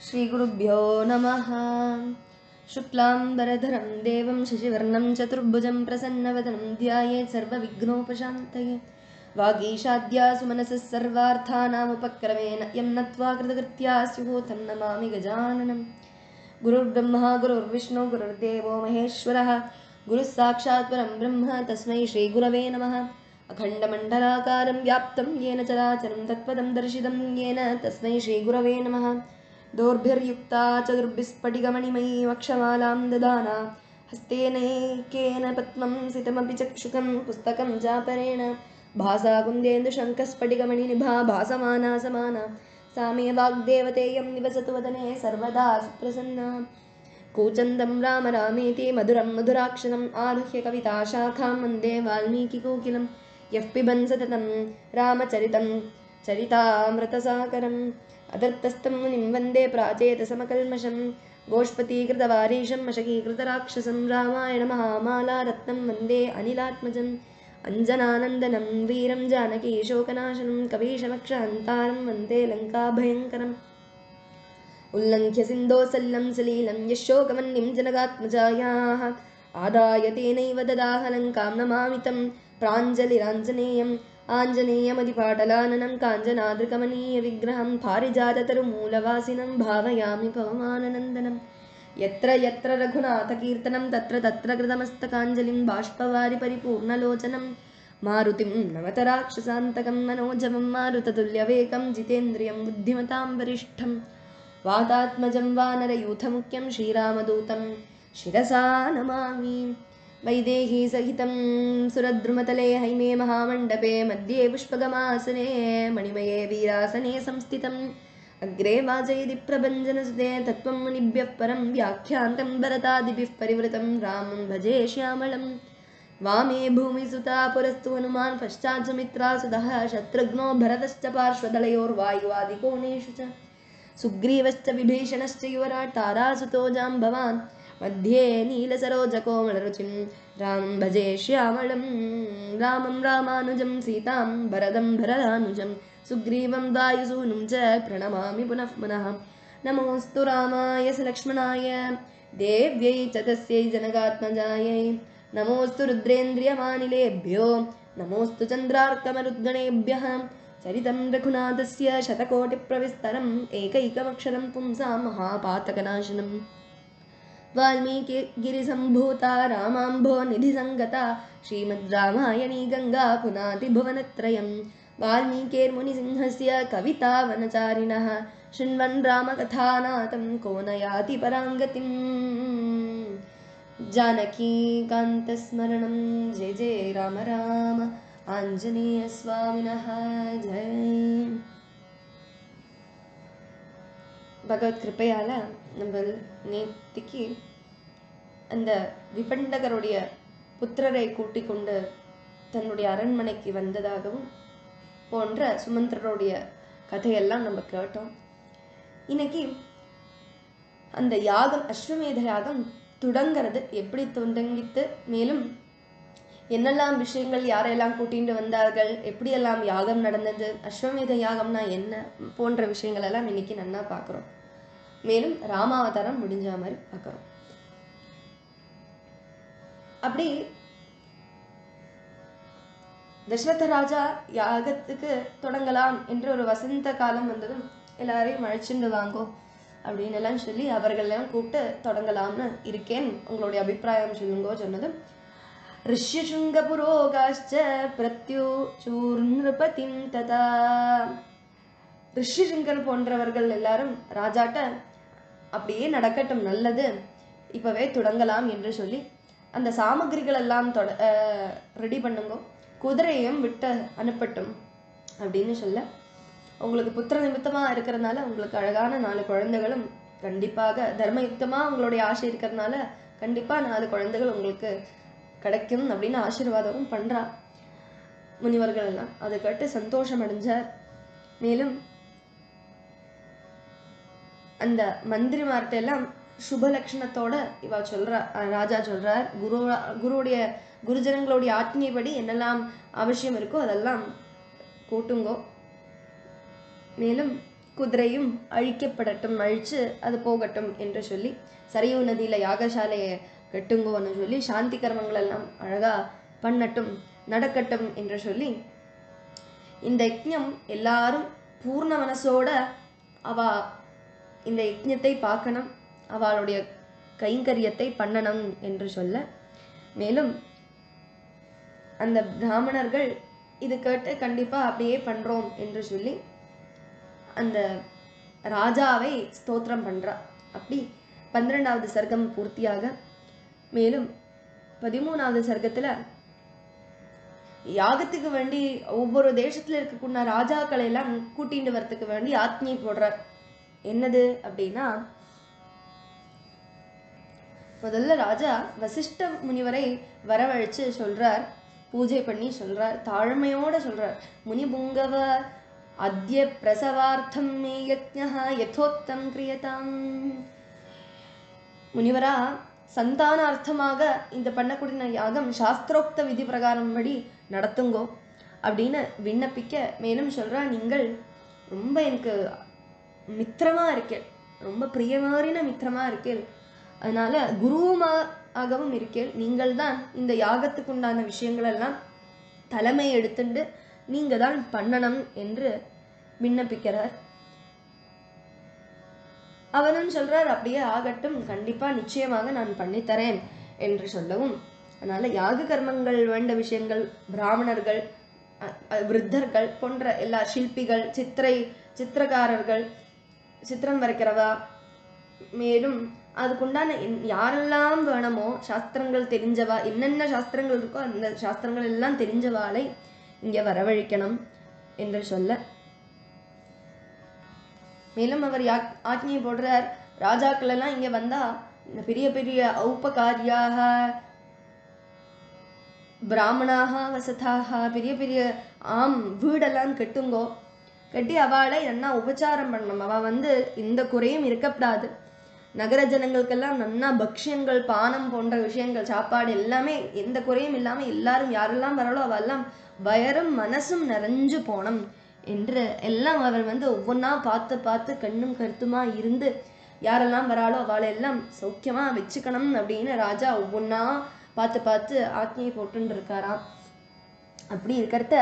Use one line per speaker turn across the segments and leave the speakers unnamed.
श्रीगुरुभ्यो नमः शुक्लाम्बरधरं देवं शशिवर्णं चतुर्भुजं प्रसन्नवदनं ध्यायेत् सर्वविघ्नोपशान्तये वागीशाद्या सुमनसः सर्वार्थानामुपक्रमेण यं नत्वा कृतकृत्या स्युः तं नमामि गजाननम् गुरुर्ब्रह्मा गुरुर्विष्णु गुरुर्देवो महेश्वरः गुरुः साक्षात् परं ब्रह्म तस्मै श्रीगुरवे नमः अखण्डमण्डलाकारं व्याप्तं येन चराचरं तत्पदं दर्शितं येन तस्मै श्रीगुरवे नमः दोर्भिर्युक्ता चतुर्भिस्फटिकमणिमयी वक्षमालां ददाना हस्तेनैकेन पद्मं सितमपि चक्षुकं पुस्तकं चापरेण भासा कुन्देन्दुशङ्खस्फटिकमणिनिभा भासमाना समाना सा मे वाग्देवतेयं निवसतु वदने सर्वदा सुप्रसन्ना कूचन्दं राम रामेति मधुरं मधुराक्षरम् आरुह्य कविताशाखां वन्दे वाल्मीकिकोकिलं यः पिबन् सततं रामचरितं चरितामृतसाकरम् अदर्तस्थं मुनिं वन्दे प्राचेतसमकल्मषं गोष्पतीकृतवारीशं मशकीकृतराक्षसं रामायणमहामालारत्नं वन्दे अनिलात्मजम् अञ्जनानन्दनं वीरं जानकीशोकनाशनं कवीशमक्षहन्तारं वन्दे लङ्काभयङ्करम् उल्लङ्घ्य सिन्धोसल्लं सलीलं यशोकमन्निं जनगात्मजायाः आदाय तेनैव ददाह लङ्कां नमामि तं प्राञ्जलिराञ्जनेयम् आञ्जनेयमधिपाटलाननं काञ्जनादृकमनीयविग्रहं पारिजाततरुमूलवासिनं भावयामि पवमाननन्दनं यत्र यत्र रघुनाथकीर्तनं तत्र तत्र कृतमस्तकाञ्जलिं बाष्पवारि परिपूर्णलोचनं मारुतिं नवतराक्षसान्तकं मनोजवं मारुततुल्यवेकं जितेन्द्रियं बुद्धिमतां वरिष्ठं वातात्मजं वानरयूथमुख्यं श्रीरामदूतं शिरसा नमामि वैदेहीसहितं सुरद्रुमतले हैमे महामण्डपे मध्ये पुष्पगमासने मणिमये वीरासने संस्थितम् अग्रे वाजयति प्रभञ्जनसुते तत्त्वं मुनिभ्यः परं व्याख्यान्तं भरतादिभिः परिवृतं रामं भजे श्यामळं वामे भूमिसुता पुरस्तु हनुमान् पश्चात् सुमित्रासुतः शत्रुघ्नो भरतश्च पार्श्वदलयोर्वायुवादिकोणेषु च सुग्रीवश्च विभीषणश्च युवराट् तारासुतो जाम्बवान् मध्ये नीलसरोजकोमलरुचिं रामं भजे श्यामलं रामं रामानुजं सीतां भरदं भरदानुजं सुग्रीवं वायुसूनुं च प्रणमामि पुनः पुनः नमोऽस्तु रामाय स लक्ष्मणाय देव्यै च तस्यै जनगात्मजायै नमोऽस्तु रुद्रेन्द्रियमानिलेभ्यो नमोऽस्तु चन्द्रार्कमरुद्गणेभ्यः चरितं रघुनाथस्य शतकोटिप्रविस्तरम् एकैकमक्षरं पुंसां महापातकनाशनम् वाल्मीकिगिरिसम्भूता रामाम्भो निधिसङ्गता श्रीमद् रामायणी गङ्गा पुनाति भुवनत्रयं वाल्मीकेर्मुनिसिंहस्य कवितावनचारिणः शृण्वन् रामकथानाथं को न याति पराङ्गतिम् जानकीकान्तस्मरणं जय जय राम राम आञ्जनेयस्वामिनः जय பகவத் கிருப்பையால் நம்ம நேத்திக்கு அந்த விபண்டகருடைய புத்திரரை கூட்டிக் கொண்டு தன்னுடைய அரண்மனைக்கு வந்ததாகவும் போன்ற சுமந்திரருடைய கதையெல்லாம் நம்ம கேட்டோம் இன்னைக்கு அந்த யாகம் அஸ்வமேத யாகம் தொடங்கிறது எப்படி தொடங்கித்து மேலும் என்னெல்லாம் விஷயங்கள் யாரெல்லாம் கூட்டிட்டு வந்தார்கள் எப்படியெல்லாம் யாகம் நடந்தது அஸ்வமேத யாகம்னா என்ன போன்ற விஷயங்கள் எல்லாம் இன்னைக்கு நன்னா பார்க்குறோம் மேலும் ராமாவதாரம் முடிஞ்ச மாதிரி பார்க்குறோம் அப்படி தசரத ராஜா யாகத்துக்கு தொடங்கலாம் என்ற ஒரு வசந்த காலம் வந்ததும் எல்லாரையும் அழைச்சிட்டு வாங்கோ அப்படின்னு எல்லாம் சொல்லி அவர்களெல்லாம் கூப்பிட்டு தொடங்கலாம்னு இருக்கேன் உங்களுடைய அபிப்பிராயம் சொல்லுங்கோ சொன்னதும் ऋष्यशृङ्गपुरोगाश्च பிரத்யூச்சூர்நிருபதிம் ததா ரிஷிசிங்கர் போன்றவர்கள் எல்லாரும் ராஜாட்ட அப்படியே நடக்கட்டும் நல்லது இப்பவே தொடங்கலாம் என்று சொல்லி அந்த சாமகிரிகள் எல்லாம் தொட ரெடி பண்ணுங்க குதிரையும் விட்டு அனுப்பட்டும் அப்படின்னு சொல்ல உங்களுக்கு புத்திர நிமித்தமா இருக்கிறதுனால உங்களுக்கு அழகான நாலு குழந்தைகளும் கண்டிப்பாக தர்மயுக்தமா உங்களுடைய ஆசை இருக்கிறதுனால கண்டிப்பா நாலு குழந்தைகள் உங்களுக்கு கிடைக்கும் அப்படின்னு ஆசீர்வாதமும் பண்றா முனிவர்கள் எல்லாம் அதை கேட்டு சந்தோஷம் அடைஞ்சார் மேலும் அந்த மந்திரிமார்ட்ட எல்லாம் சுப லட்சணத்தோட இவ சொல்றா ராஜா சொல்றார் குரு குருவுடைய குருஜனங்களுடைய ஆத்மியப்படி என்னெல்லாம் அவசியம் இருக்கோ அதெல்லாம் கூட்டுங்கோ மேலும் குதிரையும் அழிக்கப்படட்டும் அழிச்சு அது போகட்டும் என்று சொல்லி சரையு நதியில யாகசாலையை கட்டுங்கோன்னு சொல்லி சாந்தி கர்மங்கள் எல்லாம் அழகா பண்ணட்டும் நடக்கட்டும் என்று சொல்லி இந்த யஜ்ஞம் எல்லாரும் பூர்ண மனசோட அவ இந்த யஜ்ஞத்தை பார்க்கணும் அவளுடைய கைங்கரியத்தை பண்ணணும் என்று சொல்ல மேலும் அந்த பிராமணர்கள் இது கேட்டு கண்டிப்பா அப்படியே பண்றோம் என்று சொல்லி அந்த ராஜாவை ஸ்தோத்திரம் பண்றா அப்படி பன்னிரெண்டாவது சர்க்கம் பூர்த்தியாக மேலும் பதிமூணாவது சர்க்கத்துல யாகத்துக்கு வேண்டி ஒவ்வொரு தேசத்துல இருக்கக்கூடிய ராஜாக்களை எல்லாம் கூட்டிட்டு வரத்துக்கு வேண்டி ஆத்மீ போடுறார் என்னது அப்படின்னா முதல்ல ராஜா வசிஷ்ட முனிவரை வரவழைச்சு சொல்றார் பூஜை பண்ணி சொல்றார் தாழ்மையோட சொல்றார் முனி புங்கவ அத்ய பிரசவார்த்தம் மே யஜ்ஞா யதோக்தம் கிரியதாம் முனிவரா சந்தானார்த்தமாக இந்த பண்ணக்கூடிய யாகம் சாஸ்திரோக்த விதி பிரகாரம் படி நடத்துங்கோ அப்படின்னு விண்ணப்பிக்க மேலும் சொல்றா நீங்கள் ரொம்ப எனக்கு மித்திரமா இருக்கேன் ரொம்ப பிரியமாறின மித்திரமா இருக்கேன் அதனால குருவுமாகவும் இருக்கேன் நீங்கள் தான் இந்த யாகத்துக்கு உண்டான விஷயங்கள் எல்லாம் தலைமை எடுத்துண்டு நீங்க தான் பண்ணணும் என்று விண்ணப்பிக்கிறார் அவனும் சொல்றார் அப்படியே ஆகட்டும் கண்டிப்பா நிச்சயமாக நான் பண்ணித்தரேன் என்று சொல்லவும் அதனால யாக கர்மங்கள் வேண்ட விஷயங்கள் பிராமணர்கள் அ- அ- விருத்தர்கள் போன்ற எல்லா சிற்பிகள் சித்திரை சித்திரக்காரர்கள் சித்திரம் வரைக்கிறவா மேலும் அதுக்குண்டான என்- யாரெல்லாம் வேணுமோ சாஸ்திரங்கள் தெரிஞ்சவா என்னென்ன சாஸ்திரங்கள் இருக்கோ அந்த சாஸ்திரங்கள் எல்லாம் தெரிஞ்சவாளை இங்க வரவழைக்கணும் என்று சொல்ல மேலும் அவர் யா ஆக்ஞை போடுறார் ராஜாக்கள் எல்லாம் இங்க வந்தா இந்த பெரிய பெரிய ஔபகாரியாக பிராமணாக வசதாக பெரிய பெரிய ஆம் வீடெல்லாம் கட்டுங்கோ கட்டி அவளை நன்னா உபச்சாரம் பண்ணணும் அவ வந்து எந்த குறையும் இருக்கக்கூடாது நகர ஜனங்களுக்கெல்லாம் நன்னா பக்ஷ்யங்கள் பானம் போன்ற விஷயங்கள் சாப்பாடு எல்லாமே எந்த குறையும் இல்லாம எல்லாரும் யாரெல்லாம் வரலோ அவெல்லாம் வயரும் மனசும் நிறைஞ்சு போனோம் என்று எல்லாம் அவர் வந்து ஒவ்வொன்றா பார்த்து பார்த்து கண்ணும் கருத்துமா இருந்து யாரெல்லாம் வராளோ அவளை எல்லாம் சௌக்கியமா வச்சுக்கணும் அப்படின்னு ராஜா ஒவ்வொன்றா பார்த்து பார்த்து ஆக்ஞையை போட்டுன்னு இருக்காராம் அப்படி இருக்கிறத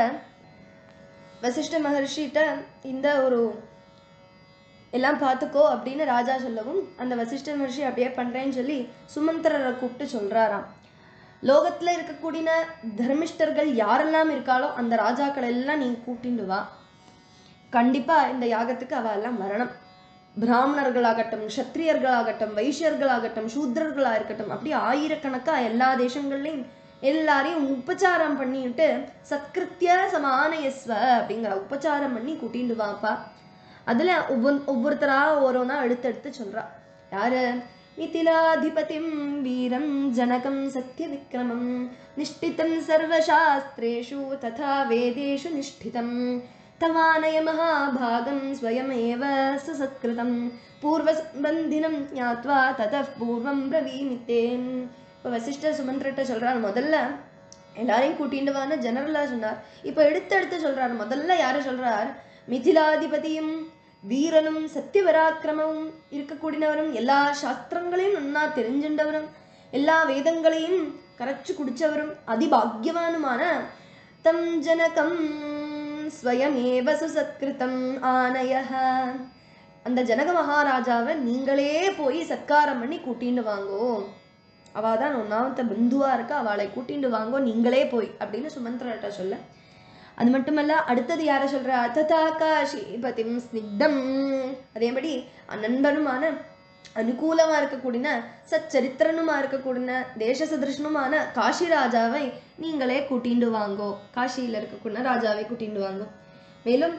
வசிஷ்ட மகர்ஷிட்ட இந்த ஒரு எல்லாம் பார்த்துக்கோ அப்படின்னு ராஜா சொல்லவும் அந்த வசிஷ்ட மகர்ஷி அப்படியே பண்றேன்னு சொல்லி சுமந்திரரை கூப்பிட்டு சொல்றாராம் லோகத்துல இருக்கக்கூடிய தர்மிஷ்டர்கள் யாரெல்லாம் இருக்காளோ அந்த ராஜாக்கள் எல்லாம் நீ கூட்டிண்டு வா கண்டிப்பா இந்த யாகத்துக்கு அவ எல்லாம் வரணும் பிராமணர்களாகட்டும் க்ஷத்ரியர்களாகட்டும் வைஷ்யர்களாகட்டும் சூத்ரர்களா இருக்கட்டும் அப்படி ஆயிரக்கணக்கா எல்லா தேசங்கள்லயும் எல்லாரையும் உபச்சாரம் பண்ணிட்டு சத்கிருத்திய சமானயஸ்வ அப்படிங்கிற உபச்சாரம் பண்ணி கூட்டிட்டு வாப்பா அதுல ஒவ்வொன் ஒவ்வொருத்தரா ஒவ்வொன்றா எடுத்து எடுத்து சொல்றா யாரு மிதிலாதிபதிம் வீரம் ஜனகம் சத்ய விக்ரமம் நிஷ்டிதம் சர்வசாஸ்திரேஷு ததா வேதேஷு நிஷ்டிதம் தவானய மகாபாகம் ஸ்வயமேவ சசத்கிருதம் பூர்வசம்பந்தினம் ஞாத்வா ததः பூர்வம் பிரவீமித்தேன் இப்போ வசிஷ்டர் சுமந்திரட்ட சொல்றார் முதல்ல எல்லாரையும் கூட்டிட்டு வான்னு ஜெனரலா சொன்னார் இப்போ எடுத்து எடுத்து சொல்றார் முதல்ல யாரு சொல்றார் மிதிலாதிபதியும் வீரனும் சத்தியபராக்கிரமும் இருக்கக்கூடியவரும் எல்லா சாஸ்திரங்களையும் நன்னா தெரிஞ்சின்றவரும் எல்லா வேதங்களையும் கரைச்சு குடிச்சவரும் அதிபாக்கியவானுமான தம் ஜனகம் ஸ்வயமேவ சுசத்கிருதம் ஆனயஹ அந்த ஜனக மகாராஜாவை நீங்களே போய் சத்காரம் பண்ணி கூட்டிட்டு வாங்கோ அவ தான் ஒன்னாமத்த பந்துவா இருக்கா அவளை கூட்டிட்டு வாங்கோ நீங்களே போய் அப்படின்னு சுமந்திரர்கிட்ட சொல்ல அது மட்டுமல்ல அடுத்தது யார சொல்ற அததா காஷிபதிம் ஸ்னிக்தம் அதேபடி நண்பனுமான அனுகூலமா இருக்கக்கூடிய சச்சரித்திரனுமா இருக்கக்கூடிய தேச சதிருஷ்ணுமான காஷி ராஜாவை நீங்களே கூட்டிண்டு வாங்கோ காஷியில இருக்கக்கூடிய ராஜாவை கூட்டிண்டு வாங்கோ மேலும்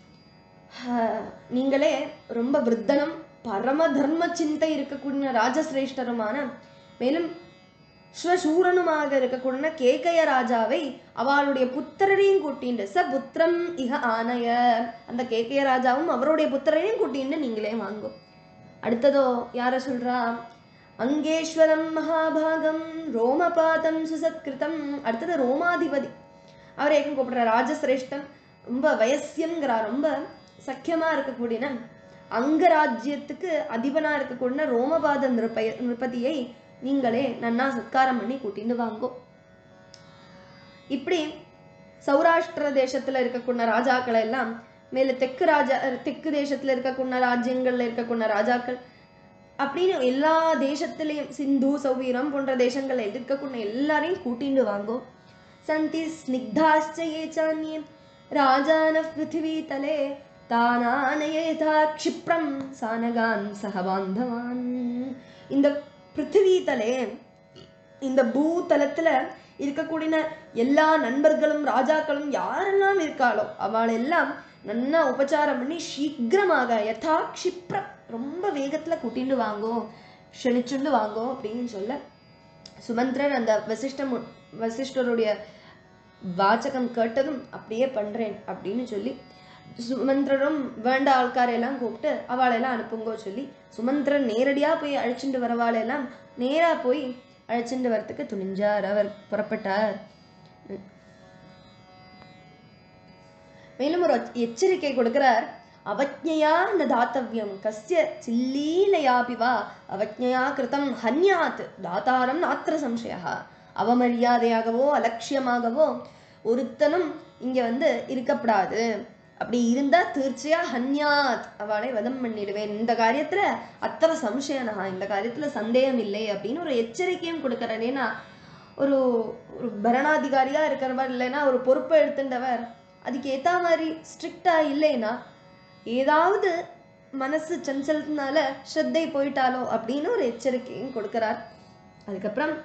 ஆஹ், நீங்களே ரொம்ப விருத்தனும் பரம தர்ம சிந்தை இருக்கக்கூடிய ராஜசிரேஷ்டருமான மேலும் ஸ்வசூரனுமாக இருக்கக்கூடிய கேகய ராஜாவை அவளுடைய புத்திரரையும் கூட்டிண்டு ச புத்திரம் இக ஆனய அந்த கேகய ராஜாவும் அவருடைய புத்திரரையும் கூட்டிண்டு நீங்களே வாங்கோ அடுத்ததோ யார சொல்றா அங்கேஸ்வரம் மகாபாகம் ரோமபாதம் சுசத்கிருதம் அடுத்தது ரோமாதிபதி அவர் ஏக்கம் கூப்பிடுற ராஜசிரேஷ்டன் ரொம்ப வயசியங்கிறா ரொம்ப சக்கியமா இருக்கக்கூடிய அங்கராஜ்யத்துக்கு அதிபனா இருக்கக்கூடிய ரோமபாத நிருப்பய நிருபதியை நீங்களே நன்னா சத்காரம் பண்ணி கூட்டிட்டு வாங்கோ இப்படி சௌராஷ்டிர தேசத்துல இருக்கக்கூடிய ராஜாக்கள் எல்லாம் மேல தெற்கு ராஜா தெற்கு தேசத்துல இருக்கக்கூடிய ராஜ்யங்கள்ல இருக்கக்கூடிய ராஜாக்கள் அப்படின்னு எல்லா தேசத்திலையும் சிந்து சௌவீரம் போன்ற தேசங்கள்ல இருக்கக்கூடிய எல்லாரையும் கூட்டிட்டு வாங்கோ சந்தி ஸ்னிக்தாச்ச ஏ சான்யே ராஜான பிருத்திவி தலே தானானயேதா க்ஷிப்ரம் சானகான் சகபாந்தவான் இந்த பிருத்திவி தலே இந்த பூதலத்துல இருக்கக்கூடிய எல்லா நண்பர்களும் ராஜாக்களும் யாரெல்லாம் இருக்காளோ அவளெல்லாம் நன்னா உபச்சாரம் பண்ணி சீக்கிரமாக யதா க்ஷிப்ரம் ரொம்ப வேகத்துல கூட்டிட்டு வாங்கோ க்ஷணிச்சுண்டு வாங்கோ அப்படின்னு சொல்ல சுமந்திரன் அந்த வசிஷ்ட மு- வசிஷ்டருடைய வாச்சகம் கேட்டதும் அப்படியே பண்றேன் அப்படின்னு சொல்லி சுமந்திரரும் வேண்ட ஆள்காரையெல்லாம் கூப்பிட்டு அவளெல்லாம் அனுப்புங்கோ சொல்லி சுமந்திரன் நேரடியா போய் அழைச்சிட்டு வரவாளெல்லாம் நேரா போய் அழைச்சிட்டு வரத்துக்கு துணிஞ்சார் அவர் புறப்பட்டார் மேலும் ஒரு எச்சரிக்கை கொடுக்கிறார் அவஜ்ஞயா ந தாத்தவ்யம் கஸ்ய சில்லீலயாபி வா அவஜ்ஞயா கிருதம் ஹன்யாத் தாத்தாரம் நாத்திர சம்சயா அவமரியாதையாகவோ அலட்சியமாகவோ ஒருத்தனும் இங்க வந்து இருக்கப்படாது அப்படி இருந்தா தீர்ச்சையா ஹன்யாத் அவளை வதம் பண்ணிடுவேன் இந்த காரியத்துல அத்தர சம்சயனா இந்த காரியத்துல சந்தேகம் இல்லை அப்படின்னு ஒரு எச்சரிக்கையும் கொடுக்கிறார் ஏன்னா ஒரு ஒரு பரணாதிகாரியா இருக்கிறவர் இல்லைன்னா ஒரு பொறுப்பை எடுத்துட்டவர் அதுக்கு ஏத்த மாதிரி ஸ்ட்ரிக்டா இல்லைன்னா ஏதாவது மனசு சஞ்சலத்தினால ஸ்ரத்தை போயிட்டாலோ அப்படின்னு ஒரு எச்சரிக்கையும் கொடுக்கிறார் அதுக்கப்புறம்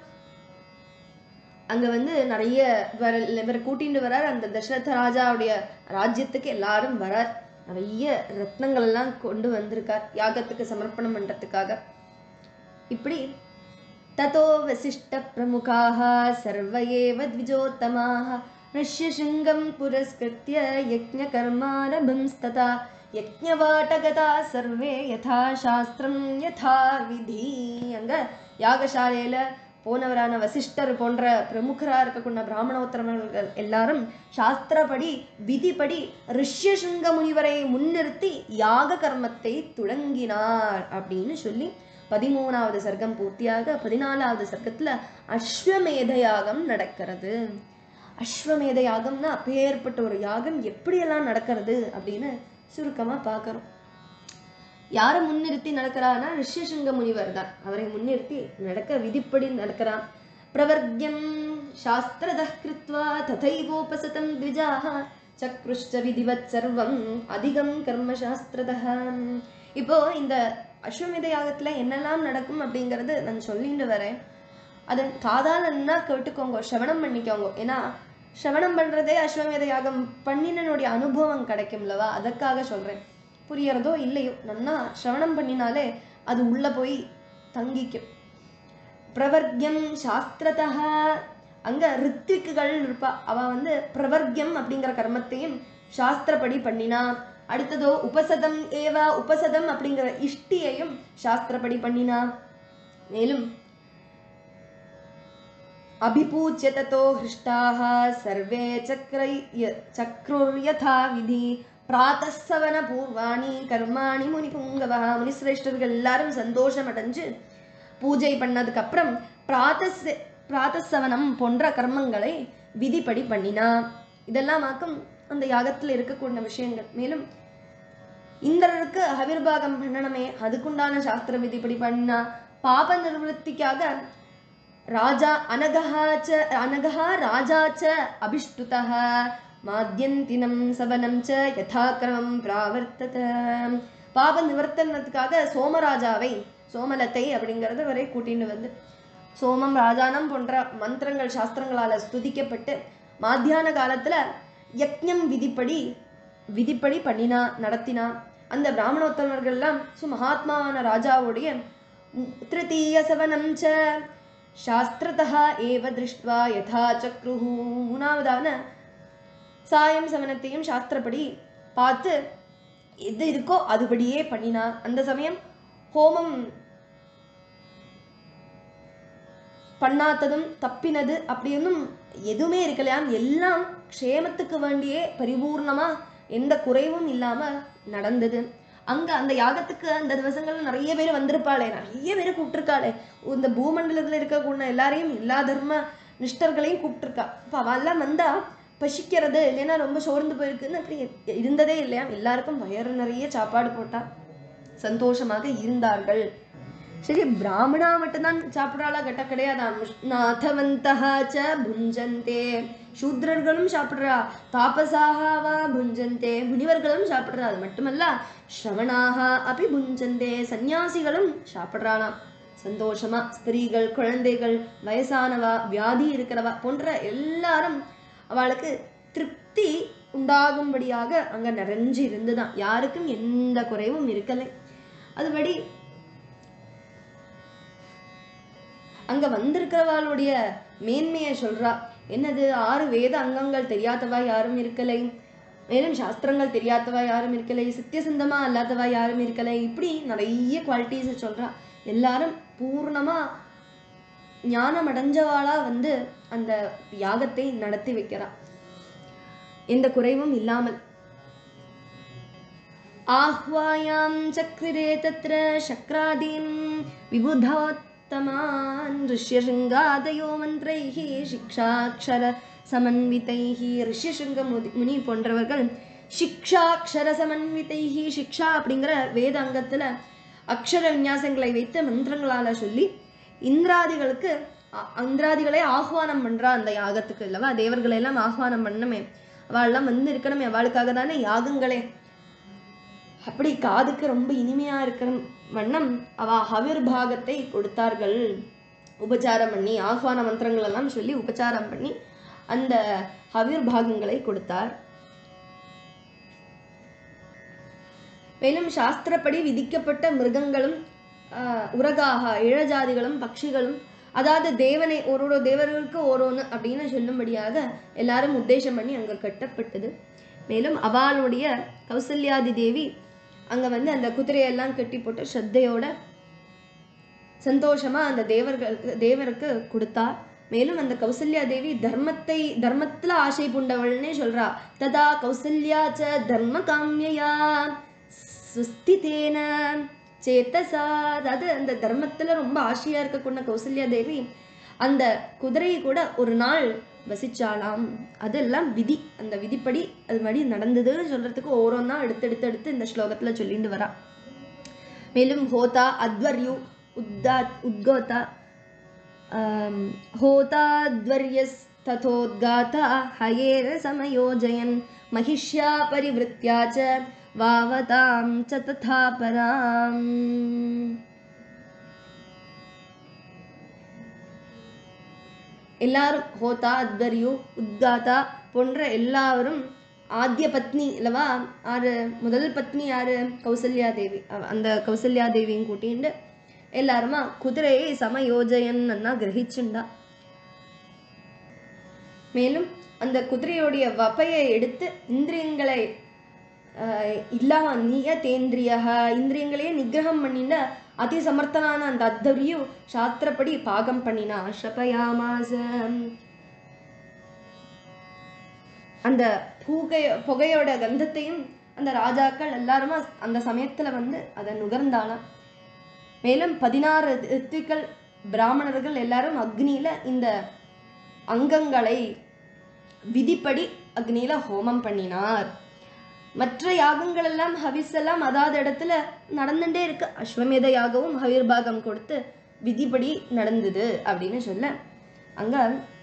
அங்க வந்து நிறைய வர இவர் கூட்டிட்டு வரார் அந்த தசரத ராஜாவுடைய ராஜ்யத்துக்கு எல்லாரும் வரார் நிறைய ரத்னங்கள் எல்லாம் கொண்டு வந்திருக்கார் யாகத்துக்கு சமர்ப்பணம் பண்றதுக்காக இப்படி ततो वसिष्ठप्रमुखाः सर्व एव द्विजोत्तमाः ऋष्यशृङ्गं पुरस्कृत्य यज्ञकर्मारभंस्तथा यज्ञवाटगता सर्वे यथा சாஸ்திரம் யதா விதி அங்க யாகசாலையில போனவரான வசிஷ்டர் போன்ற பிரமுகரா இருக்கக்கூடிய பிராமணோத்தரவர்கள் எல்லாரும் சாஸ்திரப்படி விதிப்படி ரிஷ்யசுங்க முனிவரை முன்னிறுத்தி யாக கர்மத்தை தொடங்கினார் அப்படின்னு சொல்லி பதிமூணாவது சர்க்கம் பூர்த்தியாக பதினாலாவது சர்க்கத்துல அஸ்வமேத யாகம் நடக்கிறது அஸ்வமேத யாகம்னா அப்பேற்பட்ட ஒரு யாகம் எப்படியெல்லாம் நடக்கிறது அப்படின்னு சுருக்கமா பார்க்கறோம் யாரை முன்னிறுத்தி நடக்கிறான்னா ரிஷ்யசிங்க முனிவர் தான் அவரை முன்னிறுத்தி நடக்க விதிப்படி நடக்கிறான் பிரவர்க்கியம் சாஸ்திரத கிருத்வா ததைவோபசதம் த்விஜாக சக்ருஷ்ட விதிவத் சர்வம் அதிகம் கர்ம சாஸ்திரதः இப்போ இந்த அஸ்வமேத யாகத்துல என்னெல்லாம் நடக்கும் அப்படிங்கறது நான் சொல்லிட்டு வரேன் அதை காதாலன்னா கேட்டுக்கோங்க சிரவணம் பண்ணிக்கோங்க ஏன்னா சிரவணம் பண்றதே அஸ்வமேத யாகம் பண்ணினனுடைய அனுபவம் கிடைக்கும்லவா அதற்காக சொல்றேன் புரியறதோ இல்லையோ நன்னா சிரவணம் பண்ணினாலே அது உள்ள போய் தங்கிக்கும் பிரவர்க்கியம் சாஸ்திரதா அங்க ரித்திக்குகள் இருப்பா அவ வந்து பிரவர்க்கியம் அப்படிங்கிற கர்மத்தையும் சாஸ்திரப்படி பண்ணினா அடுத்ததோ உபசதம் ஏவ உபசதம் அப்படிங்கிற இஷ்டியையும் சாஸ்திரப்படி பண்ணினா மேலும் अभिपूज्य ततो हृष्टाः सर्वे चक्रै चक्रुर्यथा विधि பிராத்தசவன பூர்வாணி கர்மாணி முனிபுங்கவா முனிசிரேஷ்டர்கள் எல்லாரும் சந்தோஷம் அடைஞ்சு பூஜை பண்ணதுக்கு அப்புறம் பிராத்தஸ் பிராத்தசவனம் போன்ற கர்மங்களை விதிப்படி பண்ணினா இதெல்லாம் ஆக்கும் அந்த யாகத்துல இருக்கக்கூடிய விஷயங்கள் மேலும் இந்திரருக்கு அவிர்வாகம் பண்ணணுமே அதுக்குண்டான சாஸ்திர விதிப்படி பண்ணினா பாப நிவர்த்திக்காக ராஜா அனகஹா ச அனகஹா ராஜா ச அபிஷ்டுதः மாத்யந்தினம் சவனம் ச யதாக்கிரமம் பிராவர்த்தத பாப நிவர்த்தனத்துக்காக சோமராஜாவை சோமலத்தை அப்படிங்கறது வரை கூட்டிட்டு வந்து சோமம் ராஜானம் போன்ற மந்திரங்கள் சாஸ்திரங்களால ஸ்துதிக்கப்பட்டு மாத்தியான காலத்துல யக்ஞம் விதிப்படி விதிப்படி பண்ணினா நடத்தினா அந்த பிராமணோத்தமர்கள்லாம் சுமகாத்மாவான ராஜாவுடைய திருத்தீய சவனம் ச சாஸ்திரதா ஏவ திருஷ்டுவா யதா சக்ருஹு மூணாவதான சாயம் சவனத்தையும் சாஸ்திரப்படி பார்த்து எது இருக்கோ அதுபடியே பண்ணினா அந்த சமயம் ஹோமம் பண்ணாததும் தப்பினது அப்படின்னும் எதுவுமே இருக்கலையாம் எல்லாம் க்ஷேமத்துக்கு வேண்டியே பரிபூர்ணமா எந்த குறைவும் இல்லாம நடந்தது அங்க அந்த யாகத்துக்கு அந்த திவசங்கள்ல நிறைய பேர் வந்திருப்பாளே நிறைய பேர் கூப்பிட்டிருக்காளே இந்த பூமண்டலத்துல இருக்கக்கூடிய எல்லாரையும் எல்லா தர்ம நிஷ்டர்களையும் கூப்பிட்டிருக்கா அப்ப அவெல்லாம் வந்தா பசிக்கிறது இல்லைன்னா ரொம்ப சோர்ந்து போயிருக்குன்னு அப்படி இருந்ததே இல்லையா எல்லாருக்கும் வயிறு நிறைய சாப்பாடு போட்டா சந்தோஷமாக இருந்தார்கள் சரி பிராமணா மட்டும்தான் சாப்பிட்றாளா கட்ட கிடையாதாம் நாதவந்தஹா ச புஞ்சந்தே சூத்ரர்களும் சாப்பிட்றா தாபசாக வா புஞ்சந்தே முனிவர்களும் சாப்பிட்றா அது மட்டுமல்ல ஸ்ரவணாக அப்படி புஞ்சந்தே சந்நியாசிகளும் சாப்பிட்றாளாம் சந்தோஷமா ஸ்திரீகள் குழந்தைகள் வயசானவா வியாதி இருக்கிறவா போன்ற எல்லாரும் அவளுக்கு திருப்தி உண்டாகும்படியாக அங்க நிறைஞ்சு இருந்துதான் யாருக்கும் எந்த குறைவும் இருக்கலை அதுபடி அங்க வந்திருக்கிறவாளுடைய மேன்மையை சொல்றா என்னது ஆறு வேத அங்கங்கள் தெரியாதவா யாரும் இருக்கலை மேலும் சாஸ்திரங்கள் தெரியாதவா யாரும் இருக்கலை சித்தியசிந்தமா அல்லாதவா யாரும் இருக்கலை இப்படி நிறைய குவாலிட்டிஸை சொல்றா எல்லாரும் பூர்ணமா ஞானம் அடைஞ்சவாளா வந்து அந்த யாகத்தை நடத்தி வைக்கிறா எந்த குறைவும் இல்லாமல் ஆஹ்வாயாம் சக்ரிரே தத்ர சக்ராதீன் விபுதோத்தமான் ரிஷ்யசிங்காதயோ மந்திரைः சிக்ஷாட்சர சமன்விதைः ரிஷ்யசிங்க முதி- முனி போன்றவர்கள் சிக்ஷாட்சர சமன்விதைः சிக்ஷா அப்படிங்கிற வேத அங்கத்துல அக்ஷர விநியாசங்களை வைத்து மந்திரங்களால சொல்லி இந்திராதிகளுக்கு அ- இந்திராதிகளை ஆஹ்வானம் பண்றா அந்த யாகத்துக்கு இல்லவா தேவர்களை எல்லாம் ஆஹ்வானம் பண்ணமே அவள்லாம் வந்து இருக்கணுமே அவளுக்காக தானே யாகங்களே அப்படி காதுக்கு ரொம்ப இனிமையா இருக்கிற வண்ணம் அவ ஹவிர் பாகத்தை கொடுத்தார்கள் உபச்சாரம் பண்ணி ஆஹ்வான மந்திரங்கள் எல்லாம் சொல்லி உபச்சாரம் பண்ணி அந்த ஹவிர் பாகங்களை கொடுத்தார் மேலும் சாஸ்திரப்படி விதிக்கப்பட்ட மிருகங்களும் ஆஹ், உரகாக இழஜாதிகளும் பட்சிகளும் அதாவது தேவனை ஒரு ஒரு தேவர்களுக்கு ஓரோன்னு அப்படின்னு சொல்லும்படியாக எல்லாரும் உத்தேசம் பண்ணி அங்க கட்டப்பட்டது மேலும் அவளுடைய கௌசல்யாதி தேவி அங்க வந்து அந்த குதிரையெல்லாம் கட்டி போட்டு ஸ்ரத்தையோட சந்தோஷமா அந்த தேவர்கள் தேவருக்கு கொடுத்தா மேலும் அந்த கௌசல்யா தேவி தர்மத்தை தர்மத்துல ஆசை பூண்டவள்னே சொல்றா ததா கௌசல்யா ச தர்ம காமியா சுஸ்திதேன சேத்தசா அதாவது அந்த தர்மத்துல ரொம்ப ஆசையா இருக்கக்கூடிய கௌசல்யா தேவி அந்த குதிரையை கூட ஒரு நாள் வசிச்சாலாம் அதெல்லாம் விதி அந்த விதிப்படி அது மாதிரி நடந்ததுன்னு சொல்றதுக்கு ஓரோன்னா எடுத்து எடுத்து எடுத்து இந்த ஸ்லோகத்துல சொல்லிட்டு வரா மேலும் ஹோதா அத்வர்யு உத்தா உத்கோதா ஆம், होताद्वर्यस्तथोद्गाता हयेर समयोजयन् महिष्या परिवृत्या च वावतां च तथा पराम् எல்லாரும் ஹோதா அத்வர்யு உத்காதா போன்ற எல்லாரும் ஆத்ய பத்னி இல்லவா ஆறு முதல் பத்னி யாரு கௌசல்யா தேவி அவ- அந்த கௌசல்யா தேவியும் கூட்டிண்டு எல்லாருமா குதிரையை சமயோஜயன்னா கிரகிச்சுண்டா மேலும் அந்த குதிரையுடைய வப்பையை எடுத்து இந்திரியங்களை ஆஹ், இல்லாம நியதேந்திரியக இந்திரியங்களையே நிகிரகம் பண்ணின அதி சமர்த்தனான அந்த அத்தரியும் சாஸ்திரப்படி பாகம் பண்ணினா ஷபயாமாச அந்த புகை புகையோட கந்தத்தையும் அந்த ராஜாக்கள் எல்லாருமா அந்த சமயத்துல வந்து அதை நுகர்ந்தாளாம் மேலும் பதினாறு ரித்துக்கள் பிராமணர்கள் எல்லாரும் அக்னியில இந்த அங்கங்களை விதிப்படி அக்னியில ஹோமம் பண்ணினார் மற்ற யாகங்கள் எல்லாம் ஹவிஸ் எல்லாம் அதாவது இடத்துல நடந்துட்டே இருக்கு அஸ்வமேத யாகவும் ஹவிர்பாகம் கொடுத்து விதிப்படி நடந்தது அப்படின்னு சொல்ல அங்க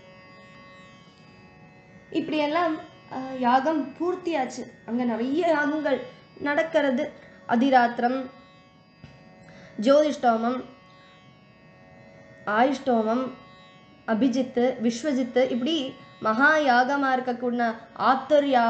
இப்படியெல்லாம் அஹ், யாகம் பூர்த்தியாச்சு அங்க நிறைய யாகங்கள் நடக்கிறது அதிராத்திரம் ஜோதிஷ்டோமம் ஆயுஷ்டோமம் அபிஜித்து விஸ்வஜித்து இப்படி மகா யாகமா இருக்கக்கூடிய ஆப்தர்யா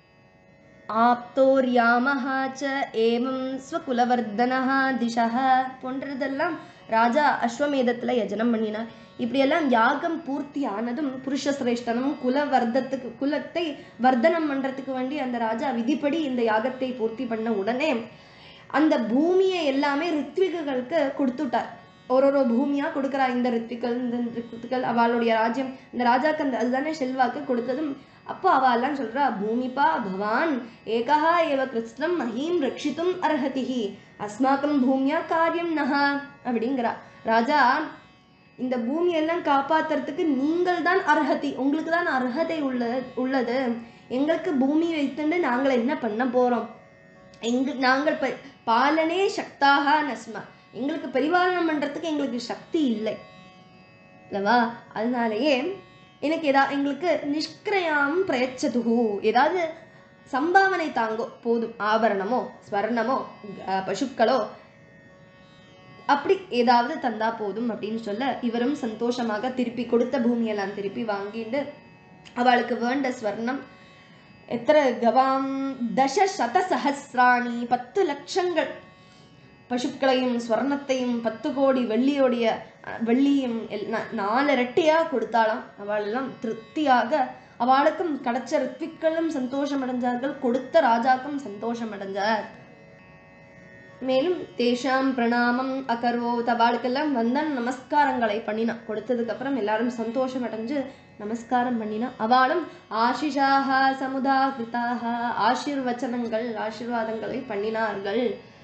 ஆப்தோர்யாமஹ ச ஏவம் ஸ்வகுலவர்தனஹ திசஹ போன்றதெல்லாம் ராஜா அஸ்வமேதத்துல யஜனம் பண்ணினார் இப்படியெல்லாம் யாகம் பூர்த்தி ஆனதும் புருஷ சிரேஷ்டனும் குலவர்த்தத்துக்கு குலத்தை வர்த்தனம் பண்றதுக்கு வேண்டி அந்த ராஜா விதிப்படி இந்த யாகத்தை பூர்த்தி பண்ண உடனே அந்த பூமியை எல்லாமே ரித்விகளுக்கு கொடுத்துட்டார் ஒரு ஒரு பூமியா கொடுக்குறா இந்த ரித்விகள் இந்த ரித்துக்கள் அவளுடைய ராஜ்யம் இந்த ராஜாக்கு அந்த அதுதானே செல்வாக்கு கொடுத்ததும் அப்போ அவ எல்லாம் சொல்றா பூமிபா பவான் ஏகா ஏவ கிருஷ்ணம் மஹீம் ரட்சித்தும் அர்ஹதிஹி அஸ்மாக்கம் பூமியா காரியம் நஹா அப்படிங்கிறா ராஜா இந்த பூமியெல்லாம் காப்பாத்துறதுக்கு நீங்கள் தான் அர்ஹதி உங்களுக்கு தான் அர்ஹதை உள்ள உள்ளது எங்களுக்கு பூமி வைத்துண்டு நாங்கள் என்ன பண்ண போறோம் எங்க நாங்கள் ப பாலனே சக்தாக நஸ்ம எங்களுக்கு பரிபாலனம் பண்றதுக்கு எங்களுக்கு சக்தி இல்லை அல்லவா அதனாலேயே எனக்கு எதா எங்களுக்கு நிஷ்கிரயாம் பிரயச்சதுகு ஏதாவது சம்பாவனை தாங்கோ போதும் ஆபரணமோ ஸ்வர்ணமோ அஹ், பசுக்களோ அப்படி ஏதாவது தந்தா போதும் அப்படின்னு சொல்ல இவரும் சந்தோஷமாக திருப்பி கொடுத்த பூமியெல்லாம் திருப்பி வாங்கிட்டு அவளுக்கு வேண்ட ஸ்வர்ணம் எத்தனை கவாம் தச சத சஹசிராணி பத்து லட்சங்கள் பசுக்களையும் ஸ்வர்ணத்தையும் பத்து கோடி வெள்ளியோடைய அஹ், வெள்ளியும் எல்- நா- நாலு ரெட்டியா கொடுத்தாளாம் அவளெல்லாம் திருப்தியாக அவளுக்கும் கிடைச்ச ரித்விக்களும் சந்தோஷம் அடைஞ்சார்கள் கொடுத்த ராஜாக்கும் சந்தோஷம் அடைஞ்சார் மேலும் தேஷாம் பிரணாமம் அகர்வோத் அவளுக்கெல்லாம் வந்தன் நமஸ்காரங்களை பண்ணினா கொடுத்ததுக்கு அப்புறம் எல்லாரும் சந்தோஷம் அடைஞ்சு நமஸ்காரம் பண்ணினா அவளும் ஆஷிஷாக சமுதாகிருதாக ஆசீர்வச்சனங்கள் ஆசீர்வாதங்களை பண்ணினார்கள்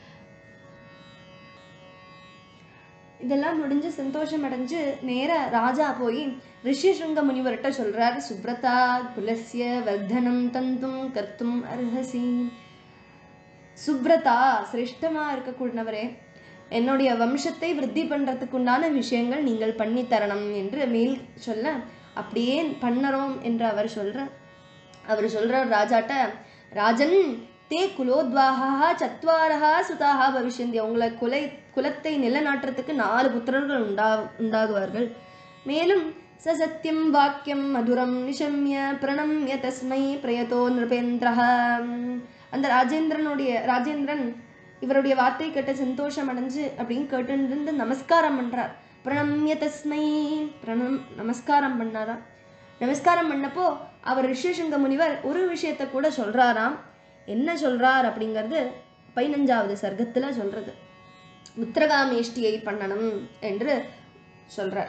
இதெல்லாம் முடிஞ்சு சந்தோஷம் அடைஞ்சு நேர ராஜா போய் ரிஷிசுங்க முனிவர்கிட்ட சொல்றார் சுப்ரதா குலஸ்ய வர்தனம் தந்தும் கர்த்தும் அர்ஹசி சுப்ரதா சிரேஷ்டமா இருக்கக்கூடியவரே என்னுடைய வம்சத்தை விருத்தி பண்றதுக்கு உண்டான விஷயங்கள் நீங்கள் பண்ணி தரணும் என்று மேல் சொல்ல அப்படியே பண்ணறோம் என்று அவர் சொல்ற அவர் சொல்றார் ராஜாட்ட ராஜன் தே குலோத்வாகா சத்வாரஹா சுதாகா பவிஷ்யந்தி உங்களை குலை குலத்தை நிலநாட்டுறதுக்கு நாலு புத்திரர்கள் உண்டா உண்டாகுவார்கள் மேலும் ச சத்தியம் வாக்கியம் மதுரம் நிஷம்ய பிரணம்ய தஸ்மை பிரயதோ நிருபேந்திரஹ அந்த ராஜேந்திரனுடைய ராஜேந்திரன் இவருடைய வார்த்தை கேட்டு சந்தோஷம் அடைஞ்சு அப்படின்னு கேட்டு நமஸ்காரம் பண்றார் பிரணம்ய தஸ்மை பிரணம் நமஸ்காரம் பண்ணாராம் நமஸ்காரம் பண்ணப்போ அவர் ரிஷிசங்க முனிவர் ஒரு விஷயத்த கூட சொல்றாராம் என்ன சொல்றார் அப்படிங்கிறது பதினஞ்சாவது சர்க்கத்துல சொல்றது உத்தரகாமேஷ்டியை பண்ணணும் என்று சொல்றார்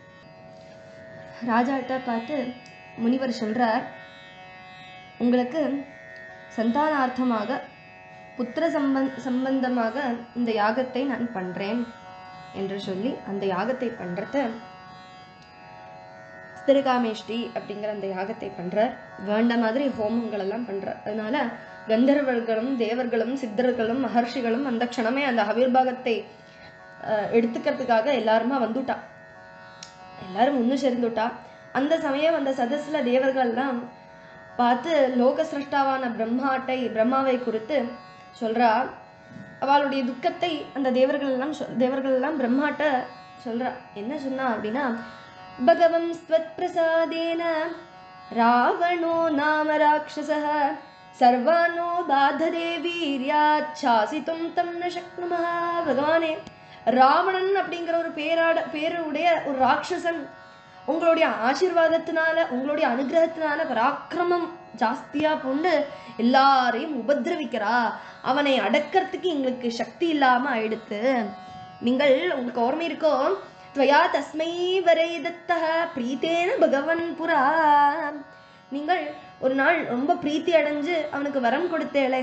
ராஜாட்ட பார்த்து முனிவர் சொல்றார் உங்களுக்கு சந்தானார்த்தமாக புத்திர சம்பந் சம்பந்தமாக இந்த யாகத்தை நான் பண்றேன் என்று சொல்லி அந்த யாகத்தை பண்றத ஸ்திரகாமேஷ்டி அப்படிங்கிற அந்த யாகத்தை பண்றார் வேண்ட மாதிரி ஹோமங்கள் எல்லாம் பண்றார் அதனால கந்தர்வர்களும் தேவர்களும் சித்தர்களும் மகர்ஷிகளும் அந்த க்ஷணமே அந்த அவிர்வாகத்தை அஹ், எடுத்துக்கிறதுக்காக எல்லாருமா வந்துட்டா எல்லாரும் ஒன்று சேர்ந்துட்டா அந்த சமயம் அந்த சதஸ்ல தேவர்கள்லாம் பார்த்து லோக சிருஷ்டாவான பிரம்மாட்டை பிரம்மாவை குறித்து சொல்றா அவளுடைய துக்கத்தை அந்த தேவர்கள் எல்லாம் சொல் தேவர்கள் எல்லாம் பிரம்மாட்ட சொல்றா என்ன சொன்னா அப்படின்னா பகவம் ஸ்வத் பிரசாதேன ராவணோ நாம ராட்சசः சர்வானோ பாததே வீரியாச்சாசித்தும் தம் ந சக்னுமः பகவானே ராவணன் அப்படிங்கிற ஒரு பேராட பேருடைய ஒரு ராட்சசன் உங்களுடைய ஆசீர்வாதத்தினால உங்களுடைய அனுகிரகத்தினால பராக்கிரமம் ஜாஸ்தியா கொண்டு எல்லாரையும் உபதிரவிக்கிறா அவனை அடக்கிறதுக்கு எங்களுக்கு சக்தி இல்லாம ஆயிடுத்து நீங்கள் உங்களுக்கு ஓர்மை இருக்கோ துவயா தஸ்மை வரை தத்தக பிரீத்தேன பகவன் புரா நீங்கள் ஒரு நாள் ரொம்ப பிரீத்தி அடைஞ்சு அவனுக்கு வரம் கொடுத்தேளே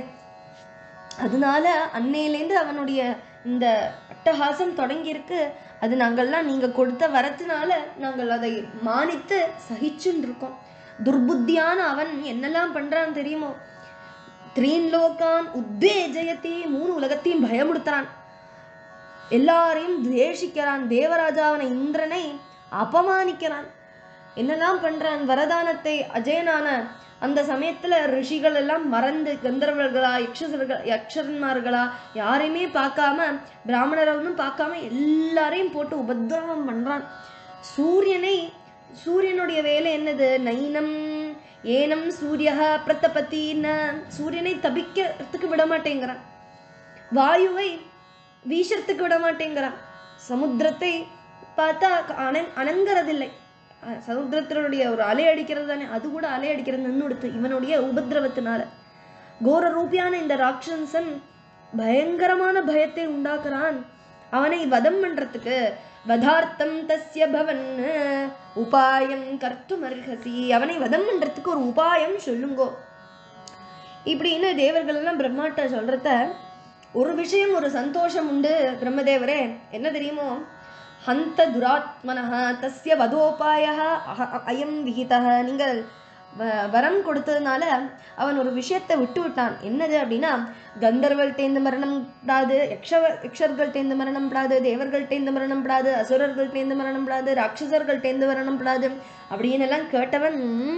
அதனால அன்னையிலேருந்து அவனுடைய இந்த அட்டகாசம் தொடங்கியிருக்கு அது நாங்கள்லாம் நீங்க கொடுத்த வரத்தினால நாங்கள் அதை மானித்து சகிச்சுன்னு இருக்கோம் துர்புத்தியான அவன் என்னெல்லாம் பண்றான் தெரியுமோ த்ரீன் லோகான் உத்தேஜயத்தி மூணு உலகத்தையும் பயமுடுத்துறான் எல்லாரையும் துவேஷிக்கிறான் தேவராஜாவன இந்திரனை அபமானிக்கிறான் என்னெல்லாம் பண்றான் வரதானத்தை அஜயனான அந்த சமயத்துல ரிஷிகள் எல்லாம் மறந்து கந்தர்வர்களா யக்ஷசர்கள் யக்ஷன்மார்களா யாரையுமே பார்க்காம பிராமணரவனும் பார்க்காம எல்லாரையும் போட்டு உபத்திரவம் பண்றான் சூரியனை சூரியனுடைய வேலை என்னது நைனம் ஏனம் சூரியஹ பிரத்தபத்தின்னு சூரியனை தபிக்கிறதுக்கு விட மாட்டேங்கிறான் வாயுவை வீசறதுக்கு விட மாட்டேங்கிறான் சமுத்திரத்தை பார்த்தா அன அணங்கறதில்லை அஹ் சமுத்திரத்தினுடைய ஒரு அலை அடிக்கிறது தானே அது கூட அலை அடிக்கிறது நின்னுடுத்து இவனுடைய உபதிரவத்தினால கோர ரூபியான இந்த ராட்சசன் பயங்கரமான பயத்தை உண்டாக்குறான் அவனை வதம் பண்றதுக்கு வதார்த்தம் தஸ்ய பவன் உபாயம் கர்த்தும் அர்ஹசி அவனை வதம் பண்றதுக்கு ஒரு உபாயம் சொல்லுங்கோ இப்படின்னு தேவர்கள் எல்லாம் பிரம்மாட்ட சொல்றத ஒரு விஷயம் ஒரு சந்தோஷம் உண்டு பிரம்மதேவரே என்ன தெரியுமோ ஹந்த துராத்மனஹ தஸ்ய வதோபாய அயம் விகிதா நீங்கள் வ- வரம் கொடுத்ததுனால அவன் ஒரு விஷயத்தை விட்டு விட்டான் என்னது அப்படின்னா கந்தர்வல் தேர்ந்து மரணம் படாது யக்ஷ யக்ஷர்கள் தேர்ந்து மரணம் படாது தேவர்கள் தேர்ந்து மரணம் படாது அசுரர்கள் தேர்ந்து மரணம் படாது ராட்சசர்கள் தேர்ந்து மரணம் படாது அப்படின்னு எல்லாம் கேட்டவன்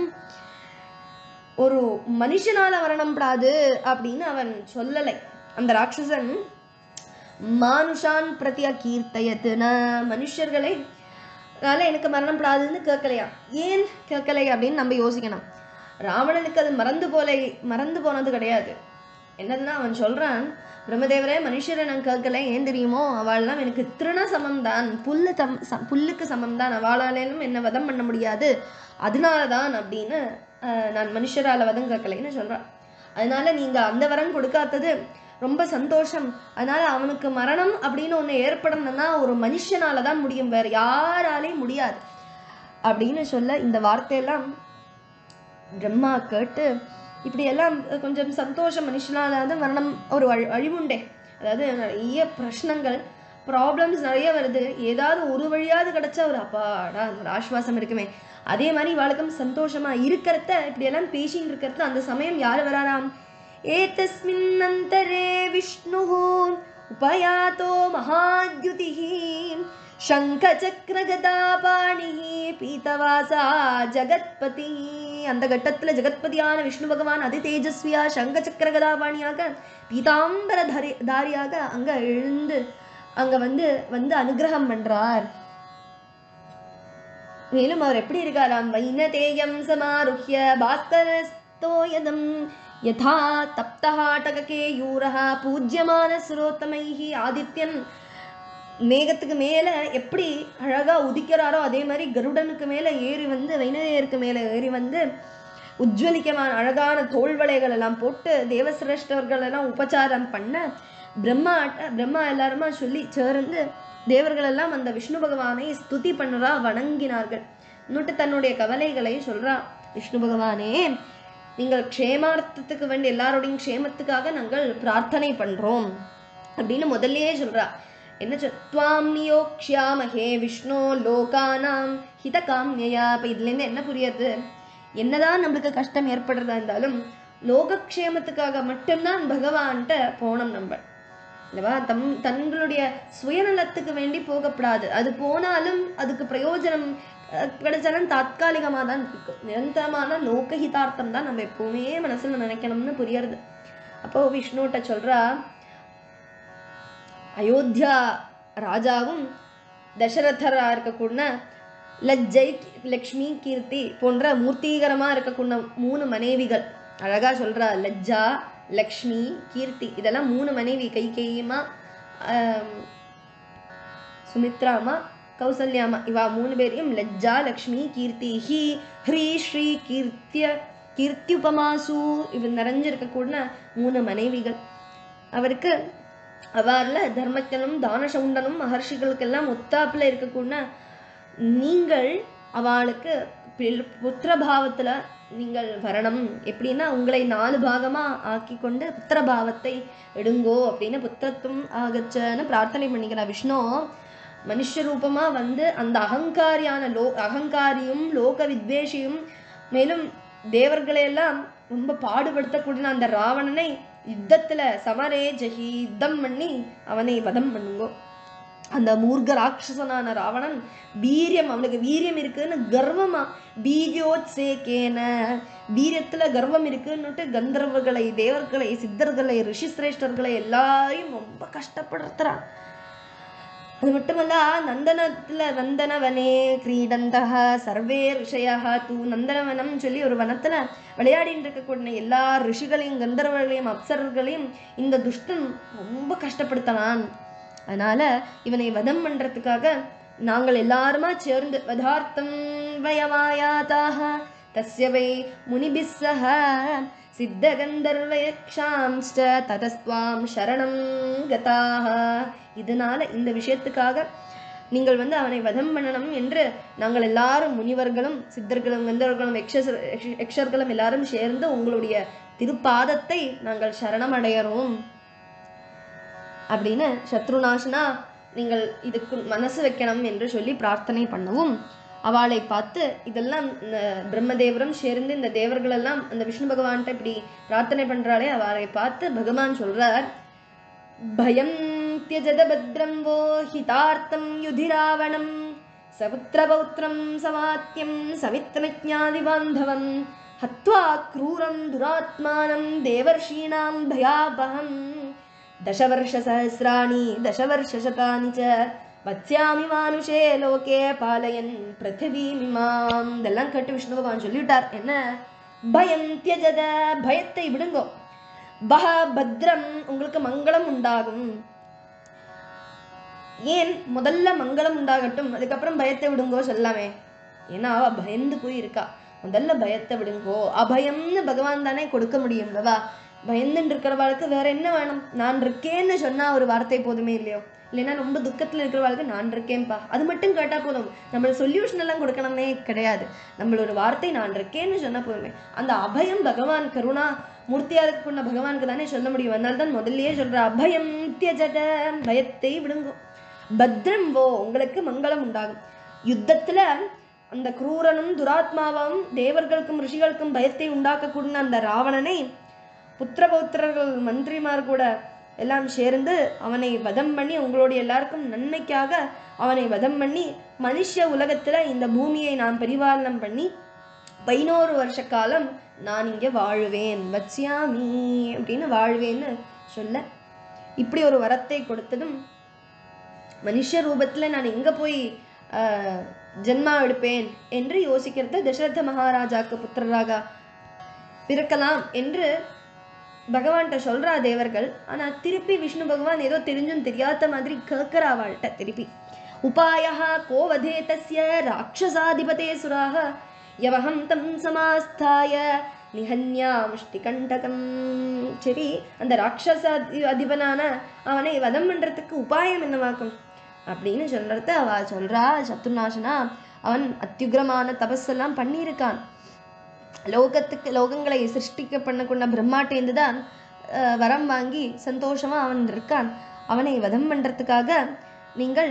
ஒரு மனுஷனால மரணம் படாது அப்படின்னு அவன் சொல்லலை அந்த ராட்சசன் மானுஷான் பிரத்யா கீர்த்தயத்துன மனுஷர்களை அதனால எனக்கு மரணம் படாதுன்னு கேட்கலையா ஏன் கேட்கலை அப்படின்னு நம்ம யோசிக்கணும் ராவணனுக்கு அது மறந்து போலை மறந்து போனது கிடையாது என்னதுன்னா அவன் சொல்றான் பிரம்மதேவரே மனுஷரை நான் கேட்கல ஏன் தெரியுமோ அவள்லாம் எனக்கு திருண சமம் தான் புல்லு தம் ச- புல்லுக்கு சமம் தான் அவளாலேனும் என்ன வதம் பண்ண முடியாது அதனால தான் அப்படின்னு ஆஹ், நான் மனுஷரால வதம் கேட்கலைன்னு சொல்றான் அதனால நீங்க அந்த வரம் கொடுக்காதது ரொம்ப சந்தோஷம் அதனால அவனுக்கு மரணம் அப்படின்னு ஒண்ணு ஏற்படணும்னா ஒரு மனுஷனால தான் முடியும் வேற யாராலையும் முடியாது அப்படின்னு சொல்ல இந்த வார்த்தையெல்லாம் பிரம்மா கேட்டு இப்படி எல்லாம் கொஞ்சம் சந்தோஷம் மனுஷனால மரணம் ஒரு அழி அழிவுண்டே அதாவது நிறைய பிரச்சனைகள் ப்ராப்ளம்ஸ் நிறைய வருது ஏதாவது ஒரு வழியாவது கிடைச்சா ஒரு அப்பாடா ஒரு ஆஸ்வாசம் இருக்குமே அதே மாதிரி இவாளுக்கும் சந்தோஷமா இருக்கிறத இப்படி எல்லாம் பேசின்னு இருக்கிறது அந்த சமயம் யார் வராராம் ஏதஸ்மின் அந்தரே விஷ்ணு உபயாதோ மகாத்யுதிः சங்கச்சக்கரகதாபாணி பீதவாசா ஜகத்பதி அந்த கட்டத்துல ஜெகத்பதியான விஷ்ணு பகவான் அதி தேஜஸ்வியா சங்கச்சக்கரகதாபாணியாக பீதாம்பர தாரி தாரியாக அங்க எழுந்து அங்க வந்து வந்து அனுகிரகம் பண்றார் மேலும் அவர் எப்படி இருக்காராம் வைனதேயம் சமாருஹ்ய பாஸ்கரஸ்தோயதம் யதா தப்தஹாட்டகே யூரஹ பூஜ்யமான சுரோத்தமைஹி ஆதித்யன் மேகத்துக்கு மேல எப்படி அழகா உதிக்கிறாரோ அதே மாதிரி கருடனுக்கு மேல ஏறி வந்து வைனதேயருக்கு மேல ஏறி வந்து உஜ்வலிக்கமான அழகான தோள்வளைகள் எல்லாம் போட்டு தேவசிரேஷ்டர்கள் எல்லாம் உபச்சாரம் பண்ண பிரம்மா பிரம்மா எல்லாருமா சொல்லி சேர்ந்து தேவர்கள் எல்லாம் அந்த விஷ்ணு பகவானை ஸ்துதி பண்ணுறா வணங்கினார்கள் இன்னொட்டு தன்னுடைய கவலைகளை சொல்றா விஷ்ணு பகவானே நீங்கள் க்ஷேமார்த்தத்துக்கு வேண்டிய எல்லாருடையும் க்ஷேமத்துக்காக நாங்கள் பிரார்த்தனை பண்றோம் அப்படின்னு முதல்லயே சொல்றா என்ன சொல் துவாம் நியோக்ஷாமஹே விஷ்ணு லோகானாம் ஹித காமியா இப்போ இதுலேருந்து என்ன புரியுது என்னதான் நம்மளுக்கு கஷ்டம் ஏற்படுறதா இருந்தாலும் லோகக்ஷேமத்துக்காக மட்டும்தான் பகவான்கிட்ட போனோம் நம்ம இல்லவா தம் தங்களுடைய சுயநலத்துக்கு வேண்டி போகப்படாது அது போனாலும் அதுக்கு பிரயோஜனம் அஹ், கிடைச்சாலும் தாத்காலிகமாக தான் இருக்கும் நிரந்தரமான லோகஹிதார்த்தம் தான் நம்ம எப்பவுமே மனசுல நினைக்கணும்னு புரியறது அப்போ விஷ்ணுகிட்ட சொல்றா அயோத்தியா ராஜாவும் தசரதரா இருக்கக்கூடிய லஜ்ஜை லக்ஷ்மி கீர்த்தி போன்ற மூர்த்தீகரமா இருக்கக்கூடிய மூணு மனைவிகள் அழகா சொல்றா லஜ்ஜா லக்ஷ்மி கீர்த்தி இதெல்லாம் மூணு மனைவி கைகேயிமா ஆம், சுமித்ராமா கௌசல்யாமா இவா மூணு பேரையும் லஜ்ஜா லக்ஷ்மி கீர்த்தி ஹி ஹ்ரீ ஸ்ரீ கீர்த்திய கீர்த்தியுபமாசு இவ நிறைஞ்சிருக்கக்கூடிய மூணு மனைவிகள் அவருக்கு அவார்ல தர்மஜனும் தானசவுண்டனும் மகர்ஷிகளுக்கெல்லாம் ஒத்தாப்புல இருக்கக்கூடிய நீங்கள் அவளுக்கு பில்- புத்திர பாவத்துல நீங்கள் வரணும் எப்படின்னா உங்களை நாலு பாகமா ஆக்கி கொண்டு புத்திர பாவத்தை எடுங்கோ அப்படின்னு புத்திரத்துவம் ஆகச்சன்னு பிரார்த்தனை பண்ணிக்கிறா விஷ்ணு மனுஷ ரூபமா வந்து அந்த அகங்காரியான லோ அகங்காரியும் லோக வித்வேஷியும் மேலும் தேவர்களை எல்லாம் ரொம்ப பாடுபடுத்தக்கூடிய அந்த ராவணனை யுத்தத்துல சமரே ஜெகி யுத்தம் பண்ணி அவனை வதம் பண்ணுங்கோ அந்த மூர்க்க ராட்சசனான ராவணன் வீரியம் அவனுக்கு வீரியம் இருக்குன்னு கர்வமா பீஜோத்சேகேன வீரியத்துல கர்வம் இருக்குன்னுட்டு கந்தர்வர்களை தேவர்களை சித்தர்களை ரிஷி சிரேஷ்டர்களை எல்லாரையும் ரொம்ப கஷ்டப்படுத்துறான் அது மட்டுமல்ல நந்தனத்துல நந்தனவனே கிரீடந்தக சர்வே ரிஷயா தூ நந்தனவனம் சொல்லி ஒரு வனத்துல விளையாடிட்டு இருக்கக்கூடிய எல்லா ரிஷிகளையும் கந்தர்வர்களையும் அப்சரர்களையும் இந்த துஷ்டன் ரொம்ப கஷ்டப்படுத்தலாம் அதனால இவனை வதம் பண்றதுக்காக நாங்கள் எல்லாருமா சேர்ந்து வதார்த்தம் வயமாயாதாக तस्य वै मुनिभिः सह சித்தகந்தர்வயக்ஷாம்ஸ்ட ததஸ்வாம் சரணம் கதாக இதனால இந்த விஷயத்துக்காக நீங்கள் வந்து அவனை வதம் பண்ணணும் என்று நாங்கள் எல்லாரும் முனிவர்களும் சித்தர்களும் கந்தர்களும் யக்ஷச- யக்ஷ- யக்ஷர்களும் எல்லாரும் சேர்ந்து உங்களுடைய திருப்பாதத்தை நாங்கள் சரணம் அடையறோம் அப்படின்னு சத்ருநாசனா நீங்கள் இதுக்கு மனசு வைக்கணும் என்று சொல்லி பிரார்த்தனை பண்ணவும் அவளை பார்த்து இதெல்லாம் இந்த பிரம்மதேவரும் சேர்ந்து இந்த தேவர்கள் எல்லாம் அந்த விஷ்ணு பகவான்கிட்ட இப்படி பிரார்த்தனை பண்றாளே அவளை பார்த்து பகவான் சொல்றார் பயம் தியஜத பத்ரம் வோ ஹிதார்த்தம் யுதிராவணம் சபுத்திரபௌத்திரம் சமாத்யம் சவித்ரஜாதி பாந்தவம் ஹத்வா क्रूरं दुरात्मानं देवर्षीणां भयापहं दशवर्षसहस्राणि दशवर्षशतानि च வத்யாமி மானுஷே லோகே பாலயன் பிருத்திவீமிமாம் இதெல்லாம் கேட்டு விஷ்ணு பகவான் சொல்லிவிட்டார் என்ன பயம் தியஜத பயத்தை விடுங்கோ பஹ பத்ரம் உங்களுக்கு மங்களம் உண்டாகும் ஏன் முதல்ல மங்களம் உண்டாகட்டும் அதுக்கப்புறம் பயத்தை விடுங்கோ சொல்லாமே ஏன்னா அவ பயந்து போய் இருக்கா முதல்ல பயத்தை விடுங்கோ அபயம்னு பகவான் தானே கொடுக்க முடியும்லவா பயந்துட்டு இருக்கிறவாளுக்கு வேற என்ன வேணும் நான் இருக்கேன்னு சொன்னா ஒரு வார்த்தை போதுமே இல்லையோ இல்லைன்னா ரொம்ப துக்கத்துல இருக்கிறவாளுக்கு நான் இருக்கேன்பா அது மட்டும் கேட்டா போதும் நம்ம சொல்யூஷன் எல்லாம் கொடுக்கணுமே கிடையாது நம்மள ஒரு வார்த்தை நான் இருக்கேன்னு சொன்னா போதுமே அந்த அபயம் பகவான் கருணா மூர்த்தியா கொண்ட பகவானுக்கு தானே சொல்ல முடியும் அதனால தான் முதல்லயே சொல்ற அபயம் தியஜத பயத்தை விடுங்கோ பத்ரம் வோ உங்களுக்கு மங்களம் உண்டாகும் யுத்தத்துல அந்த குரூரனும் துராத்மாவும் தேவர்களுக்கும் ரிஷிகளுக்கும் பயத்தை உண்டாக்கக்கூடிய அந்த ராவணனை புத்திரபௌத்திரர்கள் மந்திரிமார் கூட எல்லாம் சேர்ந்து அவனை வதம் பண்ணி உங்களுடைய எல்லாருக்கும் நன்மைக்காக அவனை வதம் பண்ணி மனுஷ உலகத்துல இந்த பூமியை நான் பரிபாலனம் பண்ணி பதினோரு வருஷ காலம் நான் இங்கே வாழுவேன் வச்சியாமி அப்படின்னு வாழ்வேன்னு சொல்ல இப்படி ஒரு வரத்தை கொடுத்ததும் மனுஷ ரூபத்துல நான் எங்க போய் ஆஹ், ஜென்மா எடுப்பேன் என்று யோசிக்கிறது தசரத மகாராஜாக்கு புத்திரராக பிறக்கலாம் என்று பகவான்கிட்ட சொல்றா தேவர்கள் ஆனா திருப்பி விஷ்ணு பகவான் ஏதோ தெரிஞ்சும் தெரியாத மாதிரி கேட்கிறா அவள்கிட்ட திருப்பி உபாயா கோ வதே தஸ்ய ராட்சசாதிபதே சுராக யவஹம் தம் சமாஸ்தாய நிஹன்யா முஷ்டிகண்டகம் சரி அந்த ராட்சச அதி- அதிபனான அவனை வதம் பண்றதுக்கு உபாயம் என்னவாக்கும் அப்படின்னு சொல்றத அவ சொல்றா சத்ருநாசனா அவன் அத்தியுக்ரமான தபஸெல்லாம் பண்ணியிருக்கான் லோகத்துக்கு லோகங்களை சிருஷ்டிக்க பண்ணக்கொண்ட பிரம்மாட்டேந்து தான் அஹ், வரம் வாங்கி சந்தோஷமா அவன் இருக்கான் அவனை வதம் பண்றதுக்காக நீங்கள்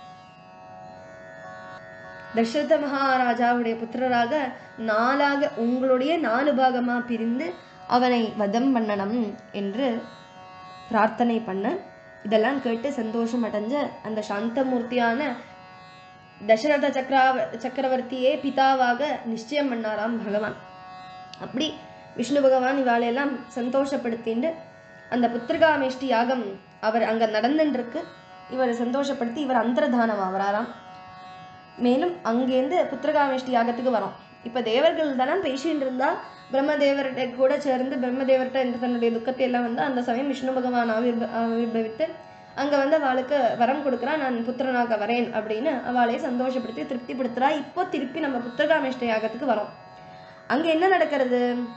தசரத மகாராஜாவுடைய புத்திரராக நாலாக உங்களுடைய நாலு பாகமா பிரிந்து அவனை வதம் பண்ணணும் என்று பிரார்த்தனை பண்ண இதெல்லாம் கேட்டு சந்தோஷம் அடைஞ்ச அந்த சாந்தமூர்த்தியான தசரத சக்கராவ சக்கரவர்த்தியே பிதாவாக நிச்சயம் பண்ணாராம் பகவான் அப்படி விஷ்ணு பகவான் இவாளையெல்லாம் சந்தோஷப்படுத்திண்டு அந்த புத்திரகாமேஷ்டி யாகம் அவர் அங்க நடந்துட்டு இருக்கு இவரை சந்தோஷப்படுத்தி இவர் அந்தர்தானம் ஆவராராம் மேலும் அங்கேருந்து புத்திரகாமேஷ்டி யாகத்துக்கு வரோம் இப்ப தேவர்கள் தானே பேசிட்டு இருந்தா பிரம்மதேவர்கிட்ட கூட சேர்ந்து பிரம்மதேவர்கிட்ட இந்த தன்னுடைய துக்கத்தை எல்லாம் வந்து அந்த சமயம் விஷ்ணு பகவான் ஆவிர்ப ஆவிர்பவித்து அங்க வந்து அவளுக்கு வரம் கொடுக்குறா நான் புத்திரனாக வரேன் அப்படின்னு அவளை சந்தோஷப்படுத்தி திருப்திப்படுத்துறா இப்போ திருப்பி நம்ம புத்திரகாமேஷ்ட யாகத்துக்கு வரோம் அங்க என்ன நடக்கிறது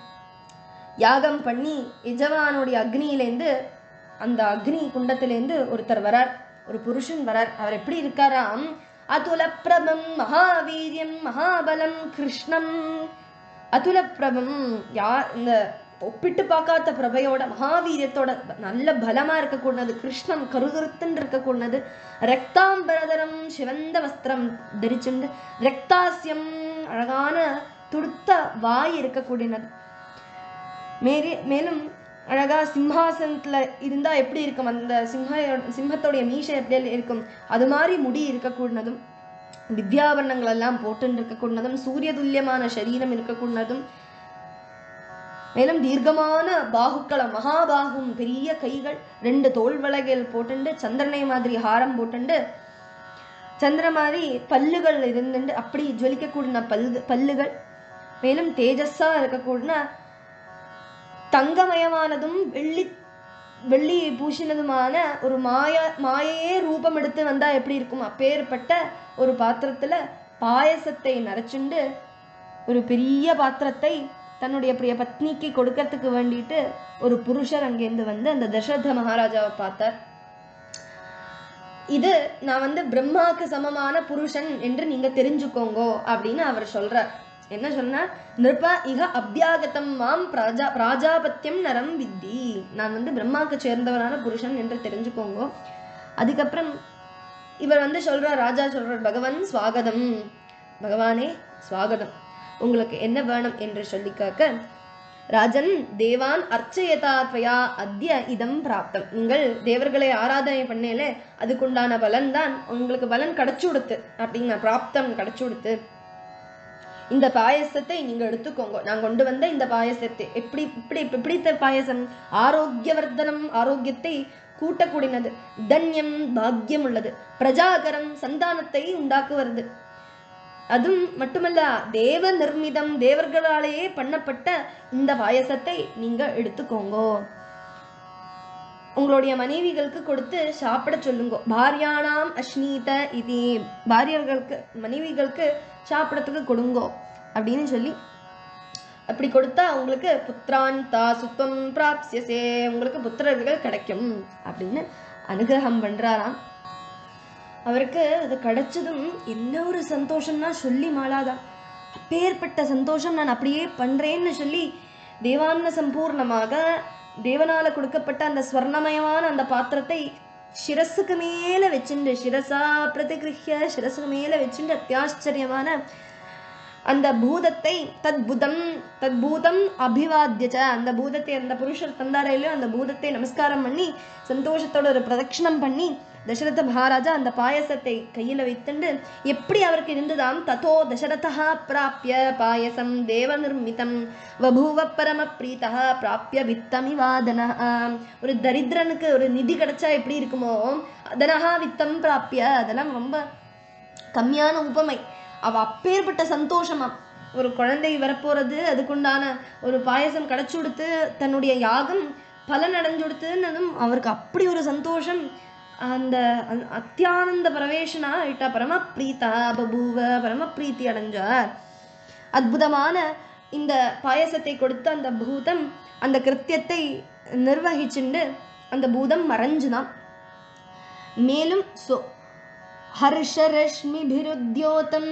யாகம் பண்ணி எஜமானுடைய அக்னியிலேருந்து அந்த அக்னி குண்டத்திலேருந்து ஒருத்தர் வரார் ஒரு புருஷன் வரார் அவர் எப்படி இருக்காராம் அதுல பிரபம் மகாவீரியம் மகாபலம் கிருஷ்ணம் அதுல பிரபம் யா இந்த ஒப்பிட்டு பார்க்காத பிரபையோட மகாவீரியத்தோட நல்ல பலமா இருக்கக்கூடாது கிருஷ்ணம் கருகருத்துன்னு இருக்கக்கூடாது ரக்தாம்பரதரம் சிவந்த வஸ்திரம் தரிச்சுண்டு ரக்தாசியம் அழகான துடுத்த வாய் இருக்கக்கூடியது மேரி மேலும் அழகா சிம்ஹாசனத்துல இருந்தா எப்படி இருக்கும் அந்த சிம்ஹ சிம்மத்தோடைய மீசை எப்படி இருக்கும் அது மாதிரி முடி இருக்கக்கூடதும் திவ்யாபரணங்கள் எல்லாம் போட்டு இருக்கக்கூடதும் சூரிய துல்லியமான சரீரம் இருக்கக்கூடதும் மேலும் தீர்க்கமான பாகுக்களை மகாபாகும் பெரிய கைகள் ரெண்டு தோல் வளைகள் போட்டுண்டு சந்திரனை மாதிரி ஹாரம் போட்டுண்டு சந்திர மாதிரி பல்லுகள் இருந்துண்டு அப்படி ஜொலிக்கக்கூடிய பல்லு பல்லுகள் மேலும் தேஜஸா இருக்கக்கூடிய தங்கமயமானதும் வெள்ளி வெள்ளி பூசினதுமான ஒரு மாய மாயையே ரூபம் எடுத்து வந்தா எப்படி இருக்கும் அப்பேற்பட்ட ஒரு பாத்திரத்துல பாயசத்தை நரைச்சுண்டு ஒரு பெரிய பாத்திரத்தை தன்னுடைய பிரிய பத்னிக்கு கொடுக்கறதுக்கு வேண்டிட்டு ஒரு புருஷர் அங்கேருந்து வந்து அந்த தசரத மகாராஜாவை பார்த்தார் இது நான் வந்து பிரம்மாவுக்கு சமமான புருஷன் என்று நீங்க தெரிஞ்சுக்கோங்கோ அப்படின்னு அவர் சொல்றார் என்ன சொன்னார் நிருப இக அபியாகதம் மாம் பிராஜா பிராஜாபத்தியம் நரம் வித்தி நான் வந்து பிரம்மாவுக்கு சேர்ந்தவனான புருஷன் என்று தெரிஞ்சுக்கோங்க அதுக்கப்புறம் இவர் வந்து சொல்றார் ராஜா சொல்றார் பகவான் ஸ்வாகதம் பகவானே ஸ்வாகதம் உங்களுக்கு என்ன வேணும் என்று சொல்லி கேட்க ராஜன் தேவான் அர்ச்சயதா துவயா அத்ய இதம் பிராப்தம் நீங்கள் தேவர்களை ஆராதனை பண்ணல அதுக்குண்டான பலன் தான் உங்களுக்கு பலன் கிடைச்சு கொடுத்து அப்படிங்கிற பிராப்தம் கிடைச்சு கொடுத்து இந்த பாயசத்தை நீங்க எடுத்துக்கோங்க நான் கொண்டு வந்த இந்த பாயசத்தை எப்படி இப்படி பிடித்த பாயசம் ஆரோக்கியவர்தனம் ஆரோக்கியத்தை கூட்டக்கூடியது தன்யம் பாக்கியம் உள்ளது பிரஜாகரம் சந்தானத்தை உண்டாக்குவது அதுவும் மட்டுமல்ல தேவ நிர்மிதம் தேவர்களாலேயே பண்ணப்பட்ட இந்த பாயசத்தை நீங்க எடுத்துக்கோங்கோ உங்களுடைய மனைவிகளுக்கு கொடுத்து சாப்பிட சொல்லுங்க பாரியானாம் அஷ்னீத இது பாரியர்களுக்கு மனைவிகளுக்கு சாப்பிடறதுக்கு கொடுங்கோ அப்படின்னு சொல்லி அப்படி கொடுத்தா உங்களுக்கு புத்திரான் தா சுத்தம் பிராப்சியசே உங்களுக்கு புத்திரர்கள் கிடைக்கும் அப்படின்னு அனுகிரகம் பண்றாராம் அவருக்கு அது கிடைச்சதும் என்ன ஒரு சந்தோஷம்னா சொல்லி மாளாதான் அப்பேற்பட்ட சந்தோஷம் நான் அப்படியே பண்றேன்னு சொல்லி தேவான்ன சம்பூர்ணமாக தேவனால கொடுக்கப்பட்ட அந்த ஸ்வர்ணமயமான அந்த பாத்திரத்தை சிரஸுக்கு மேல வச்சுண்டு சிரசா பிரதிகிருஹ்ய சிரஸுக்கு மேல வச்சுண்டு அத்தியாச்சரியமான அந்த பூதத்தை தத்புதம் தத்பூதம் அபிவாத்தியச்ச அந்த பூதத்தை அந்த புருஷர் தந்தாரே இல்லையோ அந்த பூதத்தை நமஸ்காரம் பண்ணி சந்தோஷத்தோட ஒரு பிரதட்சணம் பண்ணி தசரத மகாராஜா அந்த பாயசத்தை கையில வைத்துண்டு எப்படி அவருக்கு இருந்ததாம் ததோ தசரதா பிராப்பிய பாயசம் தேவ நிர்மிதம் வபூவ பரம பிரீதா பிராப்பிய வித்தமிவாதன ஒரு தரித்திரனுக்கு ஒரு நிதி கிடைச்சா எப்படி இருக்குமோ அதனஹா வித்தம் பிராப்பிய அதெல்லாம் ரொம்ப கம்மியான உபமை அவ அப்பேற்பட்ட சந்தோஷமா ஒரு குழந்தை வரப்போறது அதுக்குண்டான ஒரு பாயசம் கிடைச்சு கொடுத்து தன்னுடைய யாகம் பலன் அடைஞ்சு கொடுத்துன்னதும் அவருக்கு அப்படி ஒரு சந்தோஷம் அந்த அந்த அத்தியானந்த பிரவேசனா ஆயிட்டா பரம பிரீதா பபூவ பரம பிரீத்தி அடைஞ்சார் அற்புதமான இந்த பாயசத்தை கொடுத்த அந்த பூதம் அந்த கிருத்தியத்தை நிர்வகிச்சுண்டு அந்த பூதம் மறைஞ்சுதான் மேலும் சொ ஹர்ஷரஷ்மிபிருத்யோதம்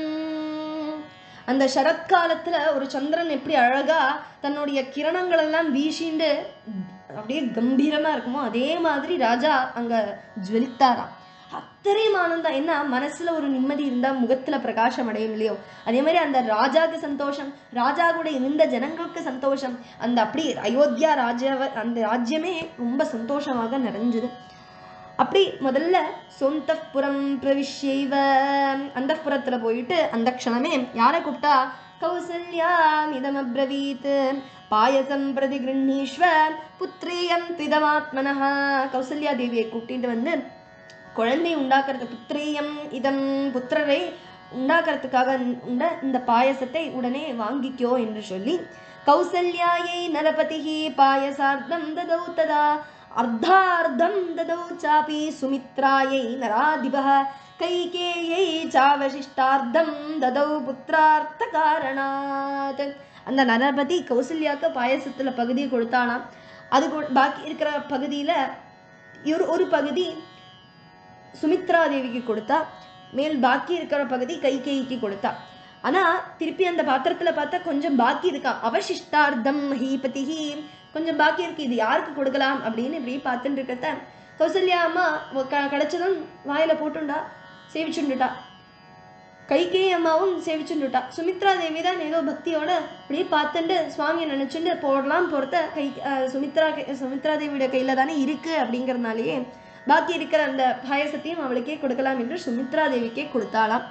அந்த சரத்காலத்துல ஒரு சந்திரன் எப்படி அழகா தன்னுடைய கிரணங்கள் எல்லாம் வீசிண்டு அப்படியே கம்பீரமா இருக்குமோ அதே மாதிரி ராஜா அங்க ஜுவலித்தாராம் அத்தனையும் ஆனந்தம் என்ன மனசுல ஒரு நிம்மதி இருந்தா முகத்துல பிரகாசம் அடையும் இல்லையோ அதே மாதிரி அந்த ராஜாக்கு சந்தோஷம் ராஜா கூட இருந்த ஜனங்களுக்கு சந்தோஷம் அந்த அப்படி அயோத்தியா ராஜாவ அந்த ராஜ்யமே ரொம்ப சந்தோஷமாக நிறைஞ்சது அப்படி முதல்ல சொந்தப்புறம் பிரவிஷ்யைவ அந்த புறத்துல போயிட்டு அந்த க்ஷணமே யாரை கூப்பிட்டா கௌசல்யாம் இதமப்ரவீத் பாயசம் பிரதி கிருண்ணீஸ்வ புத்ரேயம் திதமாத்மனஹ கௌசல்யா தேவியை கூட்டிட்டு வந்து குழந்தை உண்டாக்குறது புத்திரேயம் இதம் புத்திரரை உண்டாக்குறதுக்காக உண்ட இந்த பாயசத்தை உடனே வாங்கிக்கோ என்று சொல்லி கௌசல்யாயை நரபதிஹி பாயசார்த்தம் ததௌ ததா அர்த்தார்த்தம் ததௌ சாபி சுமித்ராயை நராதிபः கைகேயை சாவசிஷ்டார்த்தம் ததௌ புத்திரார்த்த காரணாத் அந்த நரபதி கௌசல்யாக்கு பாயசத்துல பகுதியை கொடுத்தானாம் அது கொ- பாக்கி இருக்கிற பகுதியில ஒரு ஒரு பகுதி சுமித்ரா தேவிக்கு கொடுத்தா மேல் பாக்கி இருக்கிற பகுதி கைகேயிக்கு கொடுத்தா ஆனா திருப்பி அந்த பாத்திரத்துல பார்த்தா கொஞ்சம் பாக்கி இருக்காம் அவசிஷ்டார்த்தம் ஹீபதிஹி கொஞ்சம் பாக்கி இருக்கு இது யாருக்கு கொடுக்கலாம் அப்படின்னு இப்படி பார்த்துட்டு இருக்கத்த கௌசல்யா அம்மா வ- க- கிடைச்சதும் வாயில போட்டுண்டா சேவிச்சுண்டுட்டா கைகேயி அம்மாவும் சேவிச்சுண்டுட்டா சுமித்ரா தேவி தான் ஏதோ பக்தியோட அப்படியே பார்த்துட்டு சுவாமியை நினைச்சுட்டு போடலாம் பொறுத்த கை அஹ் சுமித்ரா கை- சுமித்ரா தேவியோட கையில தானே இருக்கு அப்படிங்கறதுனாலயே பாக்கி இருக்கிற அந்த பாயசத்தையும் அவளுக்கே கொடுக்கலாம் என்று சுமித்ரா தேவிக்கே கொடுத்தாளாம்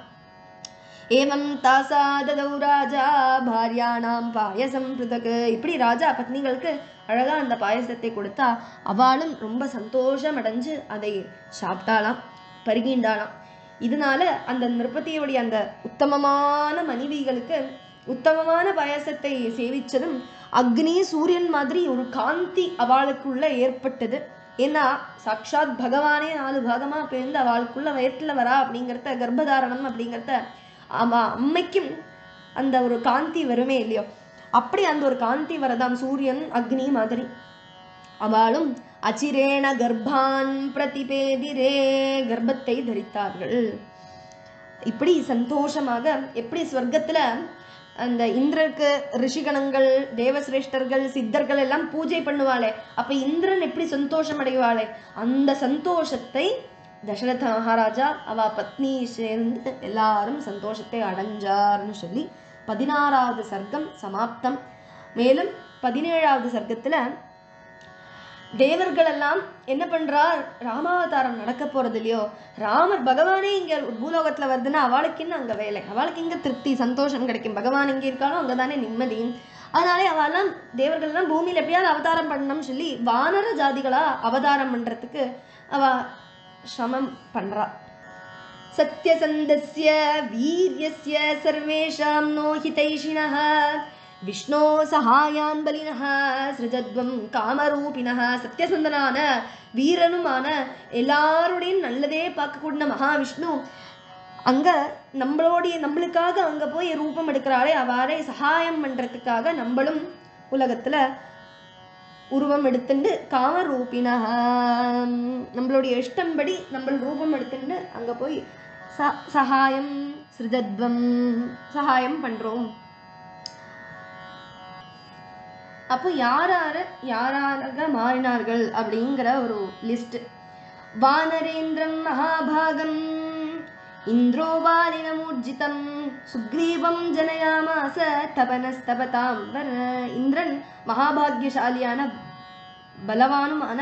ஏவம் தாசா ததௌ ராஜா பாரியானாம் பாயசம் பிருதக் இப்படி ராஜா பத்னிகளுக்கு அழகா அந்த பாயசத்தை கொடுத்தா அவளும் ரொம்ப சந்தோஷம் அடைஞ்சு அதை சாப்பிட்டாளாம் பருகிண்டாளாம் இதனால அந்த நிருபதியுடைய அந்த உத்தமமான மனைவிகளுக்கு உத்தமமான பாயசத்தை சேவிச்சதும் அக்னி சூரியன் மாதிரி ஒரு காந்தி அவளுக்குள்ள ஏற்பட்டது ஏன்னா சாக்ஷாத் பகவானே நாலு பாகமா பிறந்து அவளுக்குள்ள வயிற்றுல வரா அப்படிங்கிறத கர்ப்பதாரணம் அப்படிங்கிறத அவ அம்மைக்கும் அந்த ஒரு காந்தி வருமே இல்லையோ அப்படி அந்த ஒரு காந்தி வரதாம் சூரியன் அக்னி மாதிரி அவளும் அச்சிரேண கர்ப்பான் பிரதிபேதிரே கர்ப்பத்தை தரித்தார்கள் இப்படி சந்தோஷமாக எப்படி ஸ்வர்க்கத்துல அந்த இந்திரருக்கு ரிஷிகணங்கள் தேவசிரேஷ்டர்கள் சித்தர்கள் எல்லாம் பூஜை பண்ணுவாளே அப்ப இந்திரன் எப்படி சந்தோஷம் அடைவாளே அந்த சந்தோஷத்தை தசரத மகாராஜா அவ பத்னி சேர்ந்து எல்லாரும் சந்தோஷத்தை அடைஞ்சார்னு சொல்லி பதினாறாவது சர்க்கம் சமாப்தம் மேலும் பதினேழாவது சர்க்கத்துல தேவர்கள் எல்லாம் என்ன பண்றார் ராமாவதாரம் நடக்க போறது இல்லையோ ராமர் பகவானே இங்க பூலோகத்துல வருதுன்னா அவளுக்கு என்ன அங்க வேலை அவளுக்கு இங்க திருப்தி சந்தோஷம் கிடைக்கும் பகவான் எங்க இருக்காலும் அங்கதானே நிம்மதி அதனாலே அவெல்லாம் தேவர்கள் எல்லாம் பூமியில எப்படியாவது அவதாரம் பண்ணணும்னு சொல்லி வானர ஜாதிகளா அவதாரம் பண்றதுக்கு அவ சிரமம் பண்றா சத்யசந்தஸ்ய வீரியஸ்ய சர்வேஷாம் நோ ஹிதைஷிணः விஷ்ணோ சகாயான் பலினः சிருஜத்வம் காமரூபிணः சத்யசந்தனான வீரனுமான எல்லாருடையும் நல்லதே பார்க்கக்கூடிய மகாவிஷ்ணு அங்க நம்மளோடைய நம்மளுக்காக அங்க போய் ரூபம் எடுக்கிறாளே அவாறே சகாயம் பண்றதுக்காக நம்மளும் உலகத்துல உருவம் எடுத்துண்டு காமரூபினா நம்மளுடைய இஷ்டம்படி நம்ம ரூபம் எடுத்துண்டு அங்க போய் ச சகாயம் சிருஜத்வம் சகாயம் பண்றோம் அப்போ யாரார யாராக மாறினார்கள் அப்படிங்கிற ஒரு லிஸ்ட் வானரேந்திரம் மகாபாகம் இந்திரோ வாலினமூர்ஜிதம் சுக்ரீவம் ஜனயாமாச தபனஸ்தபதாம் வர இந்திரன் மகாபாகியசாலியான பலவானுமான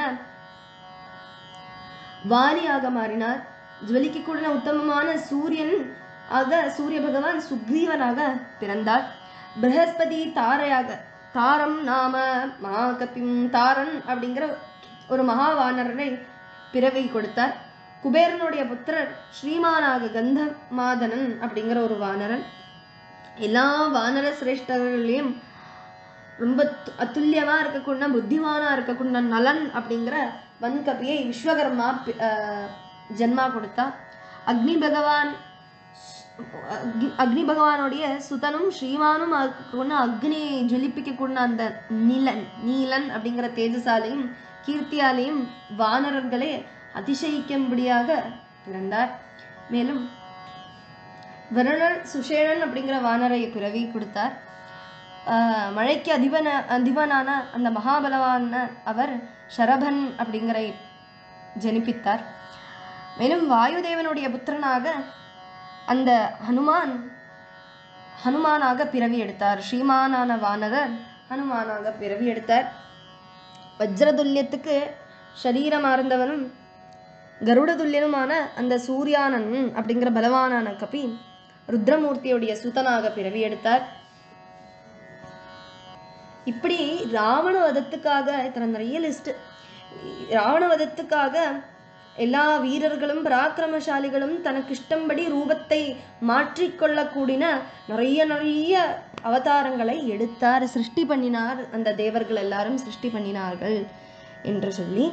வாலியாக மாறினார் ஜுவலிக்க கூடின உத்தமமான சூரியன் ஆக சூரிய பகவான் சுக்ரீவனாக பிறந்தார் பிரகஸ்பதி தாரையாக தாரம் நாம மகாகபிம் தாரன் அப்படிங்கிற ஒரு மகாவானரரை பிறவி கொடுத்தார் குபேரனுடைய புத்திரர் ஸ்ரீமானாக கந்த மாதனன் அப்படிங்கிற ஒரு வானரன் எல்லா வானர சிரேஷ்டர்களையும் ரொம்ப து- அத்துல்யமா இருக்கக்கூடிய புத்திமானா இருக்கக்கூடிய நலன் அப்படிங்கிற வன்கபியை விஸ்வகர்மா பி- ஆஹ் ஜென்மா கொடுத்தா அக்னி பகவான் அக்னி- அக்னி பகவானுடைய சுதனும் ஸ்ரீமானும் ஆக்கக்கூடிய அக்னி ஜொலிப்பிக்கக்கூடிய அந்த நீலன் நீலன் அப்படிங்கிற தேஜசாலையும் கீர்த்தியாலையும் வானரர்களே அதிசயிக்கும்படியாக பிறந்தார் மேலும் வருணர் சுஷேணன் அப்படிங்கிற வானரை பிறவி கொடுத்தார் ஆஹ் மழைக்கு அதிபன அதிபனான அந்த மகாபலவான அவர் ஷரபன் அப்படிங்கிற ஜனிப்பித்தார் மேலும் வாயுதேவனுடைய புத்திரனாக அந்த ஹனுமான் ஹனுமானாக பிறவி எடுத்தார் ஸ்ரீமானான வானரர் ஹனுமானாக பிறவி எடுத்தார் வஜ்ரதுல்யத்துக்கு சரீரமார்ந்தவனும் கருடதுல்யனுமான அந்த சூர்யானன் அப்படிங்கிற பலவானான கபி ருத்ரமூர்த்தியுடைய சுதனாக பிறவி எடுத்தார் இப்படி ராவண வதத்துக்காக இத்தனை நிறைய லிஸ்ட் ராவண வதத்துக்காக எல்லா வீரர்களும் பராக்கிரமசாலிகளும் தனக்கு இஷ்டம்படி ரூபத்தை மாற்றிக்கொள்ளக்கூடின நிறைய நிறைய அவதாரங்களை எடுத்தார் சிருஷ்டி பண்ணினார் அந்த தேவர்கள் எல்லாரும் சிருஷ்டி பண்ணினார்கள் என்று சொல்லி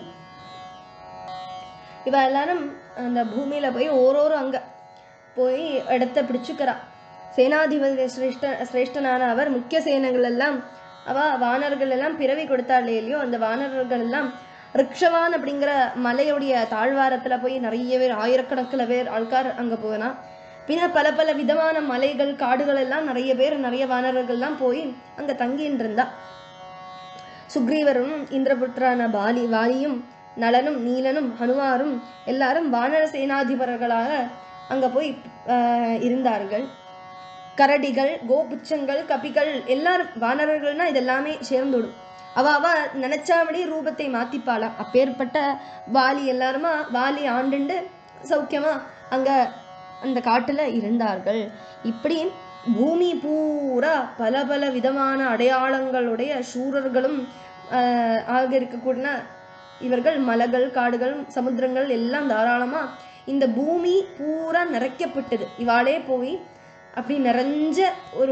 இவ எல்லாரும் அந்த பூமியில போய் ஓரோரு அங்க போய் இடத்த பிடிச்சுக்கிறா சேனாதிபதி சிரேஷ்ட சிரேஷ்டனான அவர் முக்கிய சேனைகள் எல்லாம் அவ வானர்கள் எல்லாம் பிறவி கொடுத்தாள் இல்லையோ அந்த வானரர்கள் எல்லாம் ரிக்ஷவான் அப்படிங்கிற மலையுடைய தாழ்வாரத்துல போய் நிறைய பேர் ஆயிரக்கணக்கில் பேர் ஆள்கார் அங்க போனா பின்ன பல பல விதமான மலைகள் காடுகள் எல்லாம் நிறைய பேர் நிறைய வானரர்கள்லாம் போய் அங்க தங்கின்னு இருந்தா சுக்ரீவரும் இந்திரபுத்திரான பாலி வாலியும் நலனும் நீலனும் ஹனுமாரும் எல்லாரும் வானர சேனாதிபர்களாக அங்க போய் ஆஹ், இருந்தார்கள் கரடிகள் கோபுச்சங்கள் கபிகள் எல்லாரும் வானரர்கள்னா இதெல்லாமே சேர்ந்துடும் அவ அவ நினைச்சாபடி ரூபத்தை மாத்திப்பாளாம் அப்பேற்பட்ட வாலி எல்லாருமா வாலி ஆண்டுண்டு சௌக்கியமா அங்க அந்த காட்டுல இருந்தார்கள் இப்படி பூமி பூரா பல பல விதமான அடையாளங்களுடைய சூரர்களும் ஆஹ், ஆக இருக்கக்கூடிய இவர்கள் மலைகள் காடுகள் சமுத்திரங்கள் எல்லாம் தாராளமா இந்த பூமி பூரா நிறைக்கப்பட்டது இவாளே போய் அப்படி நிறைஞ்ச ஒரு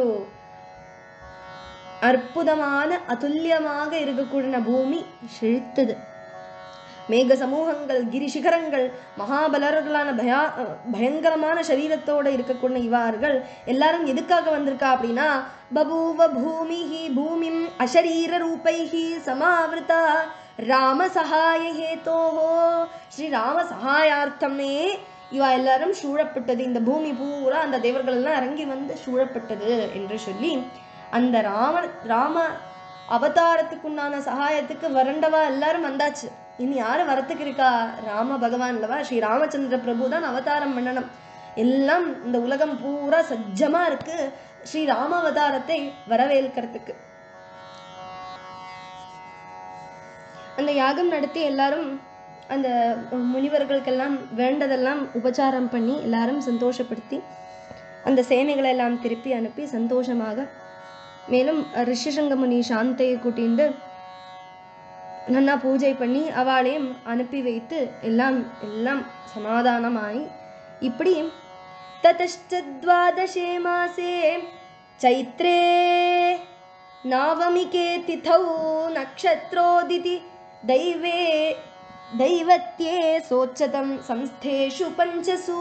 அற்புதமான அதுல்யமாக இருக்கக்கூடிய பூமி செழித்தது மேக சமூகங்கள் கிரி சிகரங்கள் மகாபலர்களான பயா பயங்கரமான சரீரத்தோட இருக்கக்கூடிய இவார்கள் எல்லாரும் எதுக்காக வந்திருக்கா அப்படின்னா பபூவ பூமிஹி பூமிம் அசரீர ரூபைஹி சமாவிருதா ராம சகாய ஹேதோஹோ ஸ்ரீ ராம சகாயார்த்தமே இவா எல்லாரும் சூழப்பட்டது இந்த பூமி பூரா அந்த தேவர்கள் எல்லாம் இறங்கி வந்து சூழப்பட்டது என்று சொல்லி அந்த ராம ராம அவதாரத்துக்குண்டான சகாயத்துக்கு வரண்டவா எல்லாரும் வந்தாச்சு இனி யாரு வரத்துக்கு இருக்கா ராம பகவான் அல்லவா ஸ்ரீ ராமச்சந்திர பிரபு தான் அவதாரம் பண்ணணும் எல்லாம் இந்த உலகம் பூரா சஜ்ஜமா இருக்கு ஸ்ரீ ராம அவதாரத்தை வரவேற்கிறதுக்கு அந்த யாகம் நடத்தி எல்லாரும் அந்த முனிவர்களுக்கெல்லாம் வேண்டதெல்லாம் உபச்சாரம் பண்ணி எல்லாரும் சந்தோஷப்படுத்தி அந்த சேனைகளை எல்லாம் திருப்பி அனுப்பி சந்தோஷமாக மேலும் ரிஷிசங்க முனி சாந்தையை கூட்டிண்டு நன்னா பூஜை பண்ணி அவளையும் அனுப்பி வைத்து எல்லாம் எல்லாம் சமாதானமாய் இப்படி ததஷ்ட द्वादशे மாசே चैत्रे नावमिके तिथौ नक्षत्रोदिति दैवे दैवत्ये सोच्चतं संस्थेषु पञ्चसु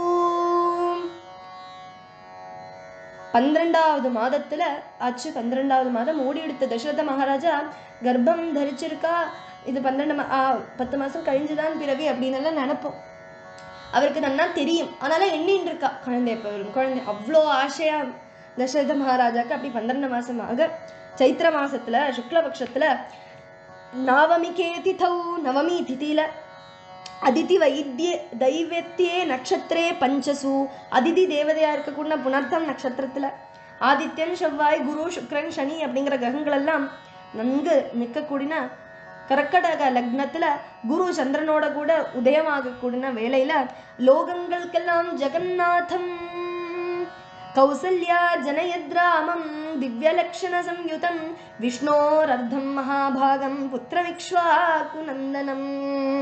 பன்னிரெண்டாவது மாதத்துல ஆச்சு பன்னிரெண்டாவது மாதம் ஓடி எடுத்த தசரத மகாராஜா கர்ப்பம் தரிச்சிருக்கா இது பன்னெண்டு மா- ஆ, பத்து மாசம் கழிஞ்சுதான் பிறவி அப்படின்னு எல்லாம் நினைப்போம் அவருக்கு நன்னா தெரியும் ஆனாலும் எண்ணின்னு இருக்கா குழந்தை எப்ப வரும் குழந்தை அவ்வளோ ஆசையா தசரத மகாராஜாக்கு அப்படி பன்னிரெண்டு மாசமாக சைத்திர மாசத்துல சுக்லபக்ஷத்துல நவமிகே திதௌ நவமி திதியில அதிதி வைத்திய தைவத்தியே நட்சத்திரே பஞ்சசு அதிதி தேவதையா இருக்கக்கூடிய புனர்த்தம் நட்சத்திரத்துல ஆதித்யன் செவ்வாய் குரு சுக்ரன் சனி அப்படிங்கிற கிரகங்கள் எல்லாம் நன்கு நிற்கக்கூடின கர்க்கடக லக்னத்துல குரு சந்திரனோட கூட உதயமாக வேலையில லோகங்களுக்கெல்லாம் ஜெகநாதம் கௌசல்யா ஜனயத்ராமம் திவ்யலக்ஷண சம்யுதம் விஷ்ணோரர்த்தம் மகாபாகம் புத்திரவிக்ஷ்வாகுநந்தனம்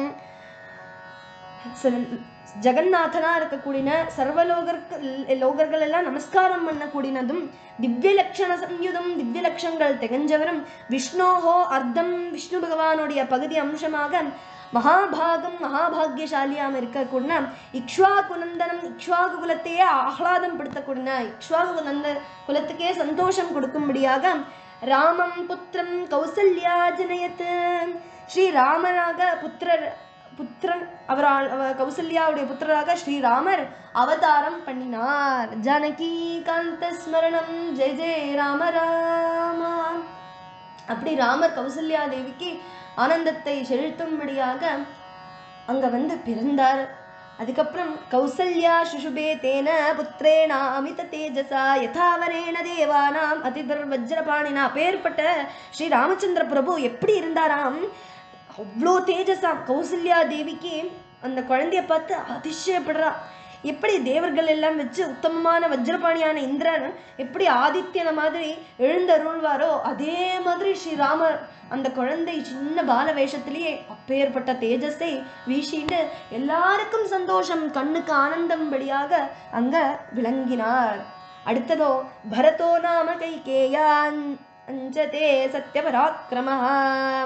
சில- ஜெகநாதனா இருக்கக்கூடிய சர்வலோகருக்கு லோகர்கள் எல்லாம் நமஸ்காரம் பண்ணக்கூடியதும் திவ்ய லட்சண சம்யுதம் திவ்ய லட்சங்கள் திகஞ்சவரும் விஷ்ணோஹோ அர்த்தம் விஷ்ணு பகவானுடைய பகுதி அம்சமாக மகாபாகம் மகாபாகியசாலியாம் இருக்கக்கூடிய இக்ஷ்வாகு நந்தனம் இக்ஷ்வாகு குலத்தையே ஆஹ்லாதம் படுத்தக்கூடிய இக்ஷ்வாகு நந்த குலத்துக்கே சந்தோஷம் கொடுக்கும்படியாக ராமம் புத்திரம் கௌசல்யா ஜனயத் ஸ்ரீ ராமராக புத்திரர் புத்திரன் அவரால் அவ- கௌசல்யாவுடைய புத்திரராக ஸ்ரீராமர் அவதாரம் பண்ணினார் ஜானகி காந்த ஸ்மரணம் ஜெய ஜெய ராம ராமா அப்படி ராமர் கௌசல்யா தேவிக்கு ஆனந்தத்தை செலுத்தும்படியாக அங்க வந்து பிறந்தார் அதுக்கப்புறம் கௌசல்யா சுஷுபே தேன புத்திரேணா அமித தேஜசா யதாவரேண தேவானாம் அதிதர் வஜ்ரபாணினா பேர்பட்ட ஸ்ரீ ராமச்சந்திர பிரபு எப்படி இருந்தாராம் அவ்வளோ தேஜஸாம் கௌசல்யா தேவிக்கு அந்த குழந்தைய பார்த்து அதிசயப்படுறா எப்படி தேவர்கள் எல்லாம் வச்சு உத்தமமான வஜ்ரபாணியான இந்திரன் எப்படி ஆதித்யன மாதிரி எழுந்தருள்வாரோ அதே மாதிரி ஸ்ரீராமர் அந்த குழந்தை சின்ன பால வேஷத்திலேயே அப்பேற்பட்ட தேஜஸை வீசிட்டு எல்லாருக்கும் சந்தோஷம் கண்ணுக்கு ஆனந்தம்படியாக அங்க விளங்கினார் அடுத்ததோ பரதோ நாம கைகேயான் அஞ்சதே சத்யபராக்கிரமஹா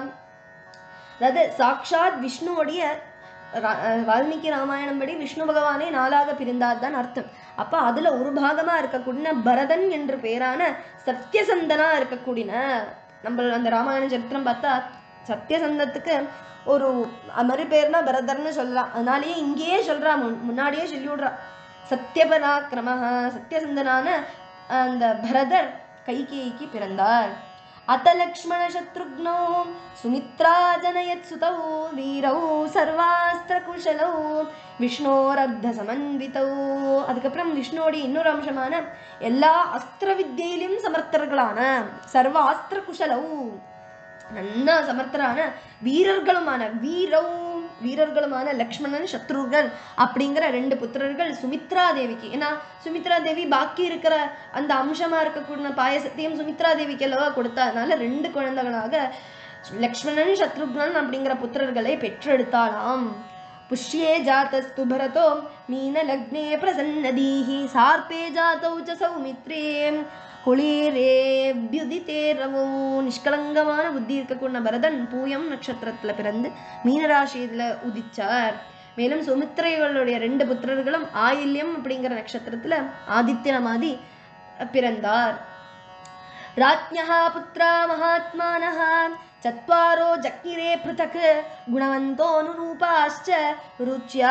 அதாவது சாக்ஷாத் விஷ்ணுவுடைய ரா- அஹ் வால்மீகி ராமாயணம் படி விஷ்ணு பகவானே நாளாக பிரிந்தார் தான் அர்த்தம் அப்ப அதுல ஒரு பாகமா இருக்கக்கூடிய பரதன் என்று பேரான சத்தியசந்தனா இருக்கக்கூடிய நம்ம அந்த ராமாயண சரித்திரம் பார்த்தா சத்தியசந்தத்துக்கு ஒரு மறு பேர்னா பரதர்னு சொல்லலாம் அதனாலேயே இங்கேயே சொல்றா முன்- முன்னாடியே சொல்லி விடுறா சத்யபராக்கிரம சத்தியசந்தனான அந்த பரதர் கைகேயிக்கு பிறந்தார் அத்த லக்ஷ்மண சத்ருக்னோ சுமித்ரா ஜனயத் சுதௌ வீரௌ சர்வாஸ்திர குஷலௌ விஷ்ணோரப்த சமன்விதௌ அதுக்கப்புறம் விஷ்ணுவோடைய இன்னொரு அம்சமான எல்லா அஸ்திர வித்தியிலும் சமர்த்தர்களான சர்வ அஸ்திர குஷலௌ நன்னா சமர்த்தரான வீரர்களுமான வீரௌ வீரர்களுமான லக்ஷ்மணன் சத்ருகன் அப்படிங்கிற ரெண்டு புத்திரர்கள் சுமித்ரா தேவிக்கு ஏன்னா சுமித்ரா தேவி பாக்கி இருக்கிற அந்த அம்சமா இருக்கக்கூடிய பாயசத்தையும் சுமித்ரா தேவிக்கு அல்லவா கொடுத்தா அதனால ரெண்டு குழந்தைகளாக லக்ஷ்மணன் சத்ருக்னன் அப்படிங்கிற புத்திரர்களை பெற்றெடுத்தாளாம் पुष्ये जातस्तु भरतो मीनलग्ने प्रसन्नदीः सार्पे जातौ च सौमित्रे குளிரேபியுதித்தே ரவோ நிஷ்கலங்கமான புத்தி இருக்கக்கூடிய பரதன் பூயம் நட்சத்திரத்துல பிறந்து மீனராசியில உதிச்சார் மேலும் சுமித்திரைகளுடைய ரெண்டு புத்திரர்களும் ஆயில்யம் அப்படிங்கிற நட்சத்திரத்துல ஆதித்யன மாதிரி பிறந்தார் राज्ञः पुत्रा महात्मानः चत्वारो जज्ञिरे पृथक् गुणवन्तोऽनुरूपाश्च रुच्या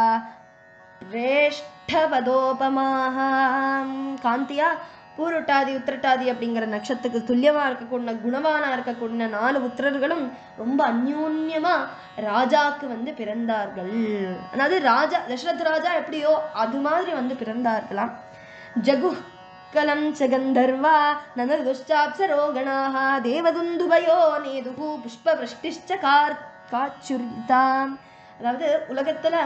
பிரேஷ்டபதோபமாக காந்தியா பூருட்டாதி உத்திரட்டாதி அப்படிங்கிற நட்சத்திரத்துக்கு துல்லியமா இருக்கக்கூடிய குணவானா இருக்கக்கூடிய நாலு புத்திரர்களும் ரொம்ப அந்யோன்யமா ராஜாக்கு வந்து பிறந்தார்கள் அதாவது ராஜா தசரத ராஜா எப்படியோ அது மாதிரி வந்து பிறந்தார்களாம் ஜகு கலம் ச கந்தர்வா நனதுஷ்சாப்சரோ கணாः தேவதுந்துபயோ நேதுः புஷ்பவృష్டிश्ச கார் காச்சுரிதாம் அதாவது உலகத்துல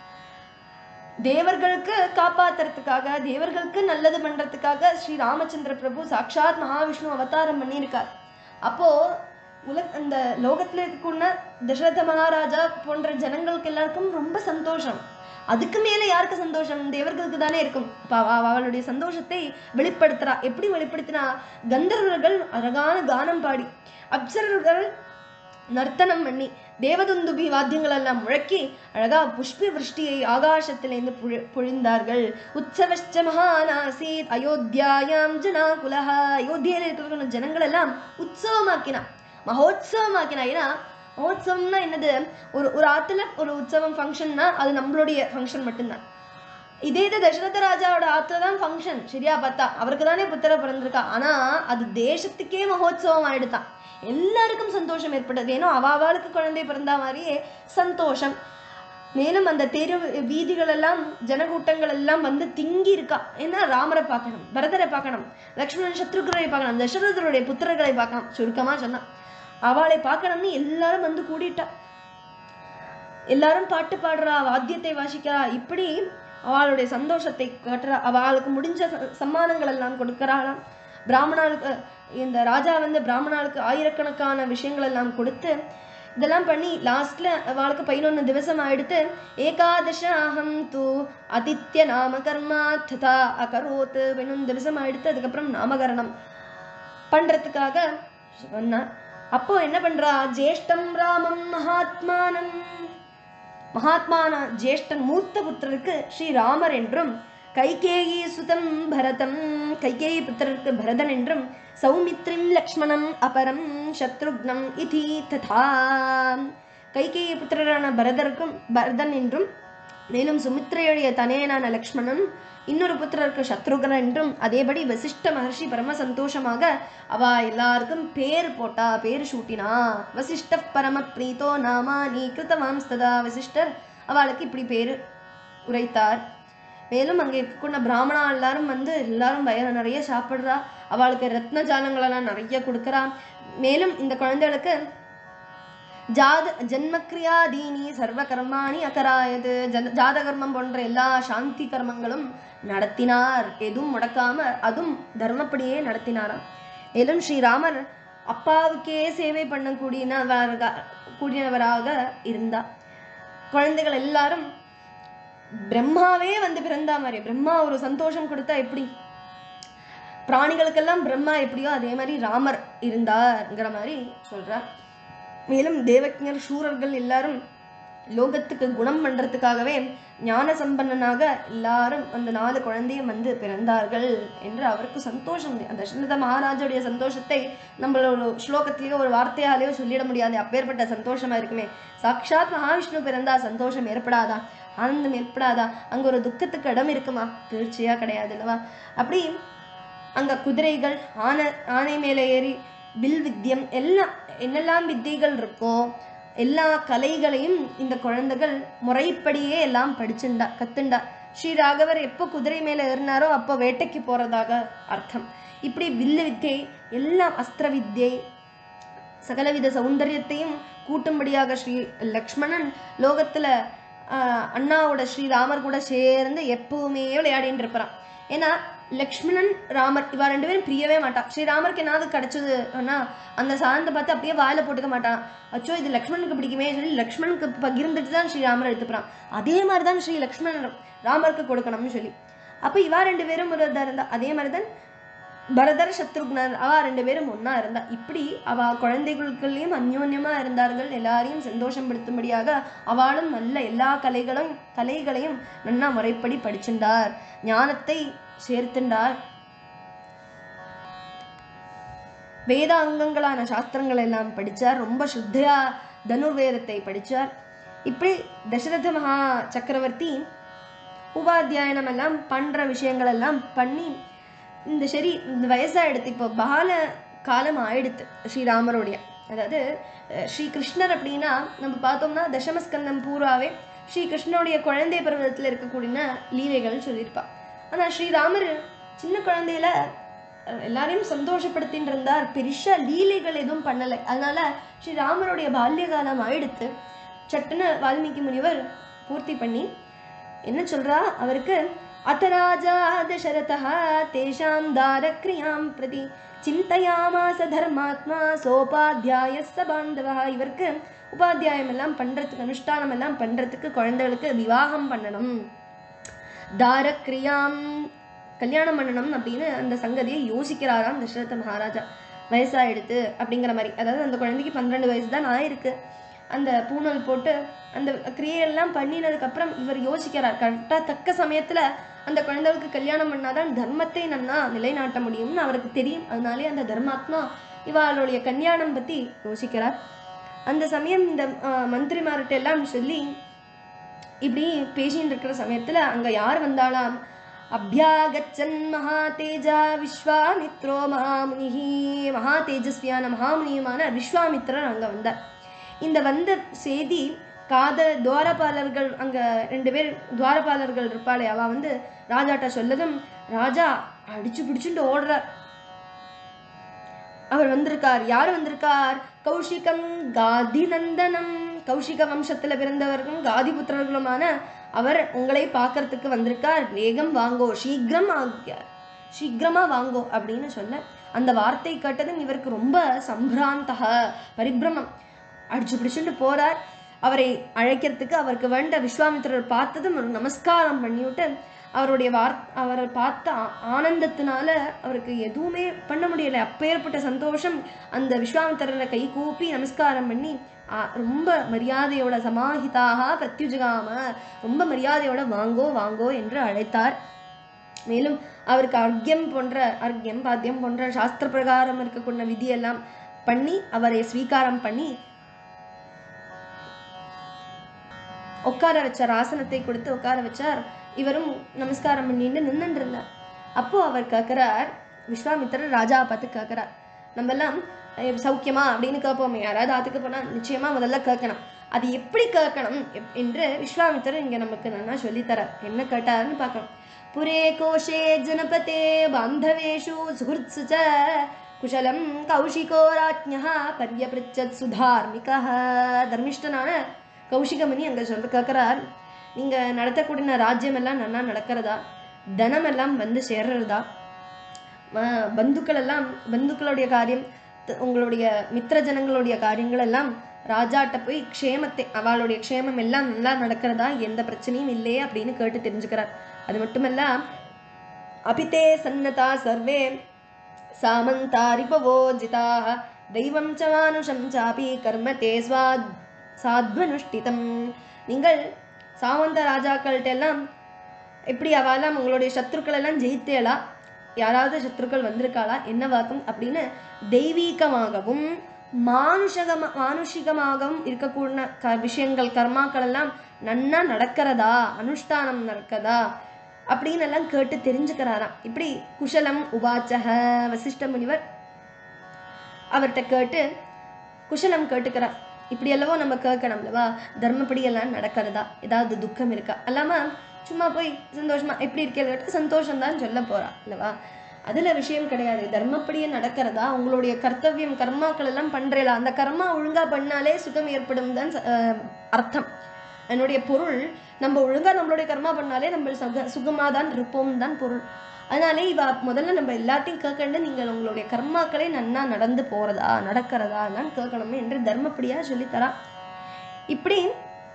தேவர்களுக்கு காப்பாத்துறதுக்காக தேவர்களுக்கு நல்லது பண்றதுக்காக ஸ்ரீ ராமச்சந்திர பிரபு சாக்ஷாத் மகாவிஷ்ணு அவதாரம் பண்ணியிருக்கார் அப்போ உலக அந்த லோகத்துல இருக்கக்கூடிய தசரத மகாராஜா போன்ற ஜனங்களுக்கு எல்லாருக்கும் ரொம்ப சந்தோஷம் அதுக்கு மேல யாருக்கு சந்தோஷம் தேவர்களுக்கு தானே இருக்கும் அப்ப அவ- அவ- அவளுடைய சந்தோஷத்தை வெளிப்படுத்துறா எப்படி வெளிப்படுத்தினா கந்தர்வர்கள் அழகான கானம் பாடி அப்சரர்கள் நர்த்தனம் பண்ணி தேவதுந்துபி வாத்தியங்கள் எல்லாம் முழக்கி அழகா புஷ்ப விருஷ்டியை ஆகாசத்திலிருந்து புழி பொழிந்தார்கள் உற்சவச்ச மகானாசீத் அயோத்தியாயாம் ஜனாகுலஹ அயோத்தியில இருக்கிற ஜனங்கள் எல்லாம் உற்சவமாக்கினா மகோத்சவமாக்கினா ஏன்னா மகோத்சவம்னா என்னது ஒரு ஒரு ஆத்துல ஒரு உற்சவம் ஃபங்க்ஷன்னா அது நம்மளுடைய ஃபங்க்ஷன் மட்டும்தான் இதே இது தசரத ராஜாவோட ஆத்துல தான் ஃபங்க்ஷன் சரியா பார்த்தா அவருக்கு தானே புத்திர பிறந்திருக்கா ஆனா அது தேசத்துக்கே மகோத்சவம் ஆயிடுதான் எல்லாருக்கும் சந்தோஷம் ஏற்பட்டது ஏன்னா அவ அவளுக்கு குழந்தை பிறந்த மாதிரியே சந்தோஷம் மேலும் அந்த தெரு வீதிகள் எல்லாம் ஜனக்கூட்டங்கள் எல்லாம் வந்து திங்கி இருக்கா ஏன்னா ராமரை பார்க்கணும் பரதரை பார்க்கணும் லக்ஷ்மணன் சத்ருக்களை பார்க்கணும் தசரதருடைய புத்திரர்களை பார்க்கணும் சுருக்கமா சொன்னா அவளை பார்க்கணும்னு எல்லாரும் வந்து கூடிட்டா எல்லாரும் பாட்டு பாடுறா வாத்தியத்தை வாசிக்கிறா இப்படி அவளுடைய சந்தோஷத்தை காட்டுறா அவளுக்கு முடிஞ்ச ச- சம்மானங்கள் எல்லாம் கொடுக்கறாளாம் பிராமணாளுக்கு இந்த ராஜா வந்து பிராமணாளுக்கு ஆயிரக்கணக்கான விஷயங்கள் எல்லாம் கொடுத்து இதெல்லாம் பண்ணி லாஸ்ட்ல அவளுக்கு பதினொன்று திவசம் ஆயிடுத்து ஏகாதச அகம் தூ அதித்ய நாமகர்மா ததா அகரோத் பதினொன்று திவசம் ஆயிடுத்து அதுக்கப்புறம் நாமகரணம் பண்றதுக்காக சொன்னார் அப்போ என்ன பண்றா ஜேஷ்டம் ராமம் மகாத்மானம் மகாத்மான ஜேஷ்டன் மூத்த புத்திரருக்கு ஸ்ரீராமர் என்றும் கைகேயி சுதம் பரதம் கைகேயி புத்திரருக்கு பரதன் என்றும் சௌமித்ரிம் லக்ஷ்மணம் அபரம் சத்ருக்னம் இதி ததா கைகேயி புத்திரரான பரதருக்கும் பரதன் என்றும் மேலும் சுமித்ரையுடைய தனையனான லக்ஷ்மணன் இன்னொரு புத்திரருக்கு சத்ருகன் என்றும் அதேபடி வசிஷ்ட மகர்ஷி பரம சந்தோஷமாக அவ எல்லாருக்கும் பேர் போட்டா பேர் சூட்டினா வசிஷ்ட பரம பிரீத்தோ நாமானி கிருத்தமாம்ஸ்ததா வசிஷ்டர் அவளுக்கு இப்படி பேர் உரைத்தார் மேலும் அங்கே இருக்கக்கூடிய பிராமணா எல்லாரும் வந்து எல்லாரும் வயிறு நிறைய சாப்பிடுறா அவளுக்கு ரத்ன ஜாலங்களெல்லாம் நிறைய கொடுக்குறா மேலும் இந்த குழந்தைகளுக்கு ஜாத ஜன்மக்ரியாதீனி சர்வ கர்மாணி அகராயது ஜன ஜாத கர்மம் போன்ற எல்லா சாந்தி கர்மங்களும் நடத்தினார் எதுவும் முடக்காம அதுவும் தர்மப்படியே நடத்தினாராம் மேலும் ஸ்ரீராமர் அப்பாவுக்கே சேவை பண்ணக்கூடியவராக கூடியவராக இருந்தார் குழந்தைகள் எல்லாரும் பிரம்மாவே வந்து பிறந்தா மாதிரி பிரம்மா ஒரு சந்தோஷம் கொடுத்தா எப்படி பிராணிகளுக்கெல்லாம் பிரம்மா எப்படியோ அதே மாதிரி ராமர் இருந்தார்ங்கிற மாதிரி சொல்றார் மேலும் தேவக்கிஞர் சூரர்கள் எல்லாரும் லோகத்துக்கு குணம் பண்றதுக்காகவே ஞான சம்பன்னனாக எல்லாரும் அந்த நாலு குழந்தையும் வந்து பிறந்தார்கள் என்று அவருக்கு சந்தோஷம் அந்த தசரத மகாராஜாவுடைய சந்தோஷத்தை நம்மளோட ஸ்லோகத்திலேயோ ஒரு வார்த்தையாலேயோ சொல்லிட முடியாது அப்பேற்பட்ட சந்தோஷமா இருக்குமே சாக்ஷாத் மகாவிஷ்ணு பிறந்தா சந்தோஷம் ஏற்படாதா ஆனந்தம் ஏற்படாதா அங்க ஒரு துக்கத்துக்கு இடம் இருக்குமா தீர்ச்சியா கிடையாது அல்லவா அப்படி அங்க குதிரைகள் ஆனை ஆனை மேலே ஏறி வில் வித்தியம் எல்லாம் என்னெல்லாம் வித்தைகள் இருக்கோ எல்லா கலைகளையும் இந்த குழந்தைகள் முறைப்படியே எல்லாம் படிச்சுண்டா கத்துண்டா ஸ்ரீ ராகவர் எப்போ குதிரை மேல ஏறினாரோ அப்போ வேட்டைக்கு போறதாக அர்த்தம் இப்படி வில்லு வித்தை எல்லாம் அஸ்திர வித்யை சகலவித சௌந்தரியத்தையும் கூட்டும்படியாக ஸ்ரீ லக்ஷ்மணன் லோகத்துல ஆஹ், அண்ணாவோட ஸ்ரீராமர் கூட சேர்ந்து எப்பவுமே விளையாடிட்டு இருப்பான் ஏன்னா லக்ஷ்மணன் ராமர் இவா ரெண்டு பேரும் பிரியவே மாட்டா ஸ்ரீராமருக்கு என்னாவது கிடைச்சது ஆனா அந்த சாதத்தை பார்த்து அப்படியே வாயில போட்டுக்க மாட்டான் அச்சோ இது லக்ஷ்மணனுக்கு பிடிக்குமே சொல்லி லக்ஷ்மணனுக்கு பகிர்ந்துட்டு தான் ஸ்ரீராமர் எடுத்துப்பான் அதே மாதிரி தான் ஸ்ரீ லக்ஷ்மணன் ராமருக்கு கொடுக்கணும்னு சொல்லி அப்போ இவா ரெண்டு பேரும் ஒரு இதா இருந்தா அதே மாதிரி தான் பரதர் சத்ருக்னர் அவ ரெண்டு பேரும் ஒண்ணா இருந்தா இப்படி அவ குழந்தைகளுக்குள்ளேயும் அந்யோன்யமா இருந்தார்கள் எல்லாரையும் சந்தோஷப்படுத்தும்படியாக அவளும் நல்ல எல்லா கலைகளும் கலைகளையும் நன்னா முறைப்படி படிச்சுண்டார் ஞானத்தை சேர்த்துண்டார் வேதாங்கங்களான சாஸ்திரங்கள் எல்லாம் படிச்சார் ரொம்ப சுத்தையா தனுர்வேதத்தை படிச்சார் இப்படி தசரத மகா சக்கரவர்த்தி உபாத்தியாயனம் எல்லாம் பண்ற விஷயங்கள் எல்லாம் பண்ணி இந்த சரி இந்த வயசாயிடுத்து இப்போ பால காலம் ஆயிடுத்து ஸ்ரீராமருடைய அதாவது அஹ், ஸ்ரீ கிருஷ்ணர் அப்படின்னா நம்ம பார்த்தோம்னா தசமஸ்கந்தம் பூராவே ஸ்ரீ கிருஷ்ணனுடைய குழந்தை பருவத்தில் இருக்கக்கூடிய லீலைகள் சொல்லியிருப்பா ஆனா ஸ்ரீராமர் சின்ன குழந்தையில அஹ், எல்லாரையும் சந்தோஷப்படுத்தின்னு இருந்தார் பெருசா லீலைகள் எதுவும் பண்ணலை அதனால ஸ்ரீராமருடைய பால்ய காலம் ஆயிடுத்து சட்டுன்னு வால்மீகி முனிவர் பூர்த்தி பண்ணி என்ன சொல்றா அவருக்கு அத்தராஜா தசரதः தேஷாம் தாரக்ரியாம் பிரதி சிந்தையாமாச தர்மாத்மா சோபாத்தியாய பாந்தவா இவருக்கு உபாத்தியாயம் எல்லாம் பண்றதுக்கு அனுஷ்டானம் எல்லாம் பண்றதுக்கு குழந்தைகளுக்கு விவாகம் பண்ணணும் தாரக்ரியாம் கல்யாணம் பண்ணணும் அப்படின்னு அந்த சங்கதியை யோசிக்கிறாராம் தசரத மகாராஜா வயசாயிடுத்து அப்படிங்கிற மாதிரி அதாவது அந்த குழந்தைக்கு பன்னிரெண்டு வயசு தான் ஆயிருக்கு அந்த பூணல் போட்டு அந்த கிரியையெல்லாம் பண்ணினதுக்கு அப்புறம் இவர் யோசிக்கிறார் கரெக்டாக தக்க சமயத்துல அந்த குழந்தைகளுக்கு கல்யாணம் பண்ணாதான் தர்மத்தை நன்னா நிலைநாட்ட முடியும்னு அவருக்கு தெரியும் அதனாலே அந்த தர்மாத்மா இவாளுடைய கல்யாணம் பத்தி யோசிக்கிறார் அந்த சமயம் இந்த ஆஹ், மந்திரிமார்கிட்ட எல்லாம் சொல்லி இப்படி பேசின்னு இருக்கிற சமயத்துல அங்க யார் வந்தாளாம் அபியாகச்சன் மகா தேஜா விஸ்வாமித்ரோ மகாமுனிஹி மகா தேஜஸ்வியான மகாமுனியுமான விஸ்வாமித்ரர் அங்க வந்தார் இந்த வந்த செய்தி காத துவாரபாலர்கள் அங்க ரெண்டு பேர் துவாரபாலர்கள் இருப்பாளே அவ வந்து ராஜாட்ட சொல்லதும் ராஜா அடிச்சு பிடிச்சுட்டு ஓடுறார் அவர் வந்திருக்கார் யார் வந்திருக்கார் கௌஷிகம் காதி நந்தனம் கௌஷிக வம்சத்துல பிறந்தவர்களும் காதி புத்திரர்களுமான அவர் உங்களை பார்க்கறதுக்கு வந்திருக்கார் வேகம் வாங்கோ சீக்கிரம் ஆகிய சீக்கிரமா வாங்கோ அப்படின்னு சொல்ல அந்த வார்த்தை கேட்டதும் இவருக்கு ரொம்ப சம்பிராந்தக பரிபிரமம் அடிச்சு பிடிச்சுட்டு போறார் அவரை அழைக்கிறதுக்கு அவருக்கு வேண்ட விஸ்வாமித்திரர் பார்த்ததும் ஒரு நமஸ்காரம் பண்ணிவிட்டு அவருடைய வார் அவரை பார்த்த ஆ- ஆனந்தத்தினால அவருக்கு எதுவுமே பண்ண முடியல அப்பேற்பட்ட சந்தோஷம் அந்த விஸ்வாமித்திரரை கை கூப்பி நமஸ்காரம் பண்ணி ஆ, ரொம்ப மரியாதையோட சமாஹிதாக பிரத்யுஜகாம ரொம்ப மரியாதையோட வாங்கோ வாங்கோ என்று அழைத்தார் மேலும் அவருக்கு அர்க்கியம் போன்ற அர்க்கியம் பாத்தியம் போன்ற சாஸ்திர பிரகாரம் இருக்கக்கூடிய விதியெல்லாம் பண்ணி அவரை ஸ்வீகாரம் பண்ணி உட்கார வச்சார் ஆசனத்தை கொடுத்து உட்கார வச்சார் இவரும் நமஸ்காரம் பண்ணிட்டு நின்னுட்டு இருந்தார் அப்போ அவர் கேட்கிறார் விஸ்வாமித்திரர் ராஜா பார்த்து கேட்கிறார் நம்ம எல்லாம் "அஹ், சௌக்கியமா அப்படின்னு கேட்போமே யாராவது ஆத்துக்கு போனா நிச்சயமா முதல்ல கேட்கணும் அது எப்படி கேட்கணும் எப்- என்று விஸ்வாமித்திரர் இங்க நமக்கு நல்லா சொல்லித்தரார் என்ன கேட்டாருன்னு பார்க்கணும் புரே கோஷே ஜனபதே பாந்தவேஷு சுஹൃத்சு ச குஷலம் கௌஷிகோ ராஜ்ஞா பர்யபிருச்சத் சுதார்மிகா தர்மிஷ்டனான கௌஷிகமணி அங்க சொல்ற கேட்கிறார் நீங்க நடத்தக்கூடிய ராஜ்யம் எல்லாம் நல்லா நடக்கிறதா தனம் எல்லாம் வந்து சேர்றதா ம- பந்துக்கள் எல்லாம் பந்துக்களுடைய காரியம் த- உங்களுடைய மித்திர ஜனங்களுடைய காரியங்கள் எல்லாம் ராஜாட்ட போய் க்ஷேமத்தை அவளுடைய க்ஷேமம் எல்லாம் நல்லா நடக்கிறதா எந்த பிரச்சனையும் இல்லையே அப்படின்னு கேட்டு தெரிஞ்சுக்கிறார் அது மட்டுமல்ல அபிதே சன்னதா சர்வே சாமந்தாரிபவோ ஜிதாக தெய்வம் ச மானுஷம் சாபி கர்ம தே ஸ்வாத் சாத்வனுஷ்டிதம் நீங்கள் சாமந்த ராஜாக்கள்கிட்ட எல்லாம் எப்படி அவெல்லாம் உங்களுடைய சத்ருக்கள் எல்லாம் ஜெயித்தேளா யாராவது சத்ருக்கள் வந்திருக்காளா என்ன வாக்கும் அப்படின்னு தெய்வீகமாகவும் மானுஷகமா மானுஷிகமாகவும் இருக்கக்கூடிய க விஷயங்கள் கர்மாக்கள் எல்லாம் நன்னா நடக்கிறதா அனுஷ்டானம் நடக்கதா அப்படின்னு எல்லாம் கேட்டு தெரிஞ்சுக்கிறாராம் இப்படி குஷலம் உபாச்சக வசிஷ்ட முனிவர் அவர்கிட்ட கேட்டு குஷலம் கேட்டுக்கிறார் இப்படி அல்லவோ நம்ம கேட்கணும் அல்லவா தர்மப்படி எல்லாம் நடக்கிறதா ஏதாவது துக்கம் இருக்கா அல்லாம சும்மா போய் சந்தோஷமா எப்படி இருக்கேன்னு கேட்டு சந்தோஷம் தான் சொல்ல போறா அல்லவா அதுல விஷயம் கிடையாது தர்மப்படியே நடக்கிறதா உங்களுடைய கர்த்தவியம் கர்மாக்கள் எல்லாம் பண்றீங்களா அந்த கர்மா ஒழுங்கா பண்ணாலே சுகம் ஏற்படும் தான் ச- அஹ் அர்த்தம் என்னுடைய பொருள் நம்ம ஒழுங்கா நம்மளுடைய கர்மா பண்ணாலே நம்ம சுக சுகமா தான் இருப்போம் தான் பொருள் அதனாலே இவ முதல்ல நம்ம எல்லாத்தையும் கேட்கண்டு நீங்கள் உங்களுடைய கர்மாக்களே நன்னா நடந்து போறதா நடக்கிறதா தான் கேட்கணும் என்று தர்மப்படியா சொல்லித்தரா இப்படி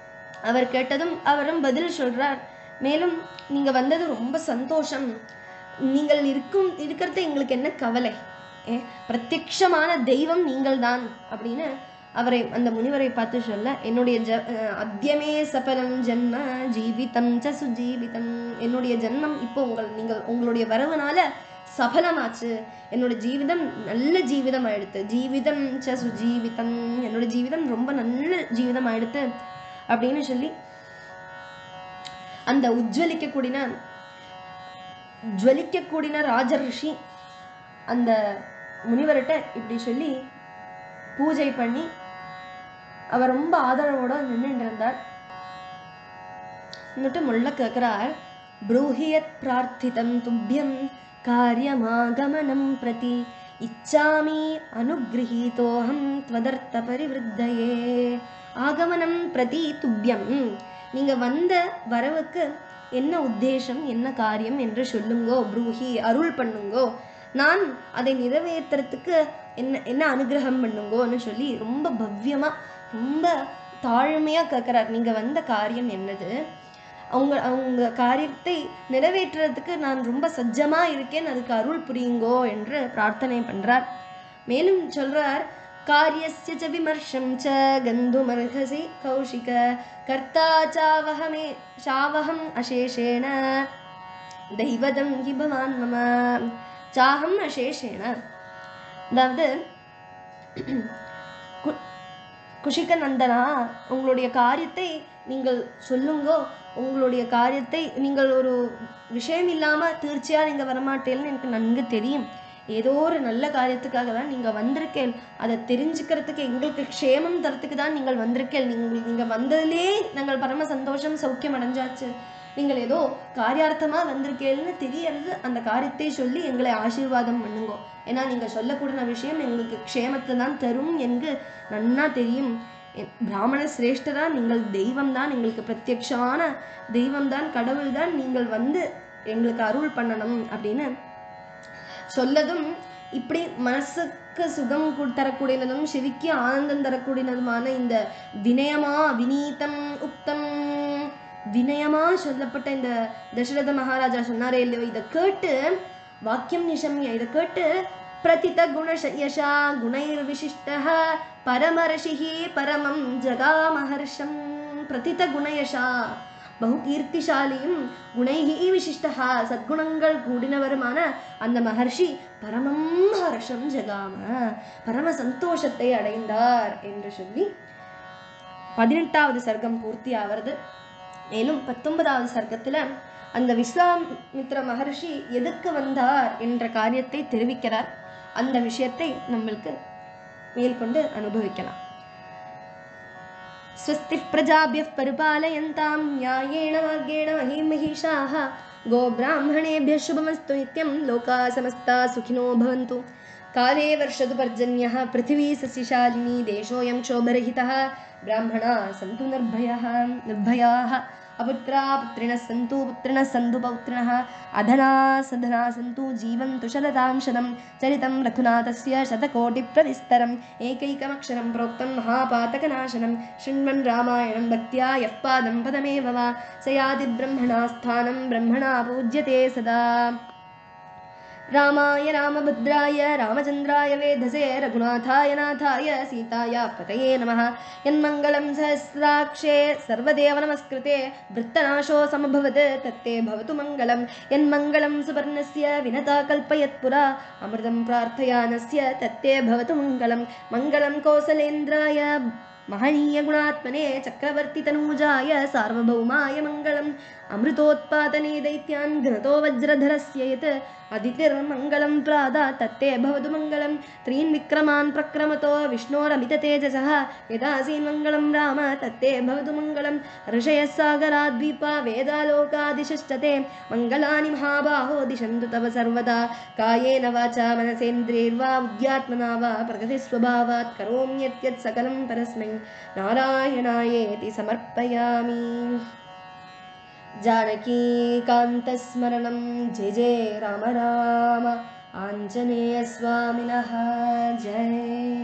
அவர் கேட்டதும் அவரும் பதில் சொல்றார் மேலும் நீங்க வந்தது ரொம்ப சந்தோஷம் நீங்கள் இருக்கும் இருக்கிறது எங்களுக்கு என்ன கவலை ஏ பிரத்யக்ஷமான தெய்வம் நீங்கள்தான் அப்படின்னு அவரை அந்த முனிவரை பார்த்து சொல்ல என்னுடைய ஜ அஹ் அத்தியமே சபலம் ஜென்ம ஜீவிதம் ச சுஜீவிதம் என்னுடைய ஜென்மம் இப்போ உங்கள் நீங்கள் உங்களுடைய வரவுனால சபலமாச்சு என்னோட ஜீவிதம் நல்ல ஜீவிதம் ஆயிடுத்து ஜீவிதம் ச சுஜீவிதம் என்னோட ஜீவிதம் ரொம்ப நல்ல ஜீவிதம் ஆயிடுத்து அப்படின்னு சொல்லி அந்த உஜ்வலிக்கக்கூடிய ஜுவலிக்கக்கூடிய ராஜரிஷி அந்த முனிவர்கிட்ட இப்படி சொல்லி பூஜை பண்ணி அவர் ரொம்ப ஆதரவோட நின்றுட்டு இருந்தார் എന്നിട്ട് മുള്ള കേൾക്കറാർ ബ്രൂഹിയത് പ്രാർത്ഥിതം തുഭ്യം കാര്യമാഗമനം പ്രതി ഇച്ഛാമി അനുഗൃഹീതോഹം ത്വദർത്ഥ പരിവൃദ്ധയേ ஆகமனம் பிரதி துப்பியம் நீங்க வந்த வரவுக்கு என்ன உத்தேசம் என்ன காரியம் என்று சொல்லுங்கோ ப்ரூஹி அருள் பண்ணுங்கோ நான் அதை நிறைவேற்றுறதுக்கு என்ன என்ன அனுகிரகம் பண்ணுங்கோன்னு சொல்லி ரொம்ப பவ்யமா ரொம்ப தாழ்மையா கேட்குறார் நீங்க வந்த காரியம் என்னது அவங்க அவங்க காரியத்தை நிறைவேற்றுறதுக்கு நான் ரொம்ப சஜ்ஜமா இருக்கேன் அதுக்கு அருள் புரியுங்கோ என்று பிரார்த்தனை பண்றார் மேலும் சொல்றார் காரியஸ்ய ச விமர்ஷம் ச கந்துமர்ஹசி கௌஷிக கர்த்தா சாவகமே சாவகம் அசேஷேன தெய்வதம் ஹி பவான் மம சாகம் அசேஷேன அதாவது கு- குஷிக நந்தனா உங்களுடைய காரியத்தை நீங்கள் சொல்லுங்கோ உங்களுடைய காரியத்தை நீங்கள் ஒரு விஷயம் இல்லாம தீர்ச்சியா நீங்க வரமாட்டேன்னு எனக்கு நன்கு தெரியும் ஏதோ ஒரு நல்ல காரியத்துக்காக தான் நீங்க வந்திருக்கேன் அதை தெரிஞ்சுக்கிறதுக்கு எங்களுக்கு க்ஷேமம் தரத்துக்கு தான் நீங்கள் வந்திருக்கேன் நீங்கள் நீங்க வந்ததிலே நாங்கள் பரம சந்தோஷம் சௌக்கியம் அடைஞ்சாச்சு நீங்கள் ஏதோ காரியார்த்தமா வந்திருக்கேன்னு தெரியறது அந்த காரியத்தை சொல்லி எங்களை ஆசீர்வாதம் பண்ணுங்கோ ஏன்னா நீங்க சொல்லக்கூடிய விஷயம் எங்களுக்கு க்ஷேமத்தை தான் தரும் என்று நன்னா தெரியும் எ- பிராமண சிரேஷ்டரா நீங்கள் தெய்வம் தான் எங்களுக்கு பிரத்யக்ஷமான தெய்வம் தான் கடவுள் தான் நீங்கள் வந்து எங்களுக்கு அருள் பண்ணணும் அப்படின்னு சொல்லதும் இப்படி மனசுக்கு சுகம் கு- தரக்கூடியதும் செவிக்கு ஆனந்தம் தரக்கூடியதுமான இந்த வினயமா வினீதம் உக்தம் வினயமா சொல்லப்பட்ட இந்த தசரத மகாராஜா சொன்னாரே இல்லையோ இதை கேட்டு வாக்கியம் நிஷம்ய இதை கேட்டு பிரதித குணயசா குணைர் விசிஷ்ட பரமர்ஷிஹி பரமம் ஜகாமஹர்ஷம் பிரதித குணயசா பகு கீர்த்திசாலியும் குணைகி விசிஷ்டா சத்குணங்கள் கூடினவருமான அந்த மகர்ஷி பரமம் ஹர்ஷம் ஜகாம பரம சந்தோஷத்தை அடைந்தார் என்று சொல்லி பதினெட்டாவது சர்க்கம் பூர்த்தி ஆகிறது மேலும் பத்தொன்பதாவது சர்க்கத்துல அந்த விஸ்வாமித்ர மகர்ஷி எதுக்கு வந்தார் என்ற காரியத்தை தெரிவிக்கிறார் அந்த விஷயத்தை நம்மளுக்கு மேற்கொண்டு அனுபவிக்கலாம் स्वस्तिः प्रजाभ्यः परिपालयन्तां न्यायेण वाग्येण महीं महिषाः गोब्राह्मणेभ्यः शुभमस्तु नित्यं लोकाः समस्ताः सुखिनो भवन्तु काले वर्षतु पर्जन्यः पृथिवी सस्यशालिनी देशोऽयं क्षोभरहितः ब्राह्मणाः सन्तु निर्भयः निर्भयाः अपुत्रा पुत्रिणः सन्तु पुत्रिणः सन्तु पौत्रिणः अधना सधना सन्तु जीवन्तु शततां शतं चरितं रघुनाथस्य शतकोटिप्रविस्तरम् एकैकमक्षरं प्रोक्तं महापातकनाशनं शृण्वन् रामायणं भक्त्या यः पादं पदमेव वा स याति ब्रह्मणा स्थानं ब्रह्मणा पूज्यते सदा रामाय रामभद्राय रामचन्द्राय वेधसे रघुनाथाय नाथाय सीताया पतये नमः यन्मङ्गलं सहस्राक्षे सर्वदेव नमस्कृते वृत्तनाशो समभवत् तत्ते भवतु मङ्गलं यन्मङ्गलं सुपर्णस्य विनता कल्पयत्पुरा अमृतं प्रार्थयानस्य तत्ते भवतु मङ्गलं मङ्गलं कौसलेन्द्राय महनीयगुणात्मने चक्रवर्तितनूजाय सार्वभौमाय मङ्गलम् अमृतोत्पादने दैत्यान् घ्नतो वज्रधरस्य यत् अदितिर्मङ्गलं प्रादा तत्ते भवतु मङ्गलं त्रीन् विक्रमान् प्रक्रमतो विष्णोरमिततेजसः यदासीन् मङ्गलं राम तत्ते भवतु मङ्गलं ऋषयः सागराद्वीपा वेदालोकादिशश्च ते मङ्गलानि महाबाहो दिशन्तु तव सर्वदा कायेन वाचा मनसेन्द्रियैर्वा बुद्ध्यात्मना वा प्रकृतिस्वभावात् करोम्यत्यत् सकलं परस्मै नारायणायेति समर्पयामि जानकीकान्तस्मरणं जय जय राम राम आञ्जनेयस्वामिनः जय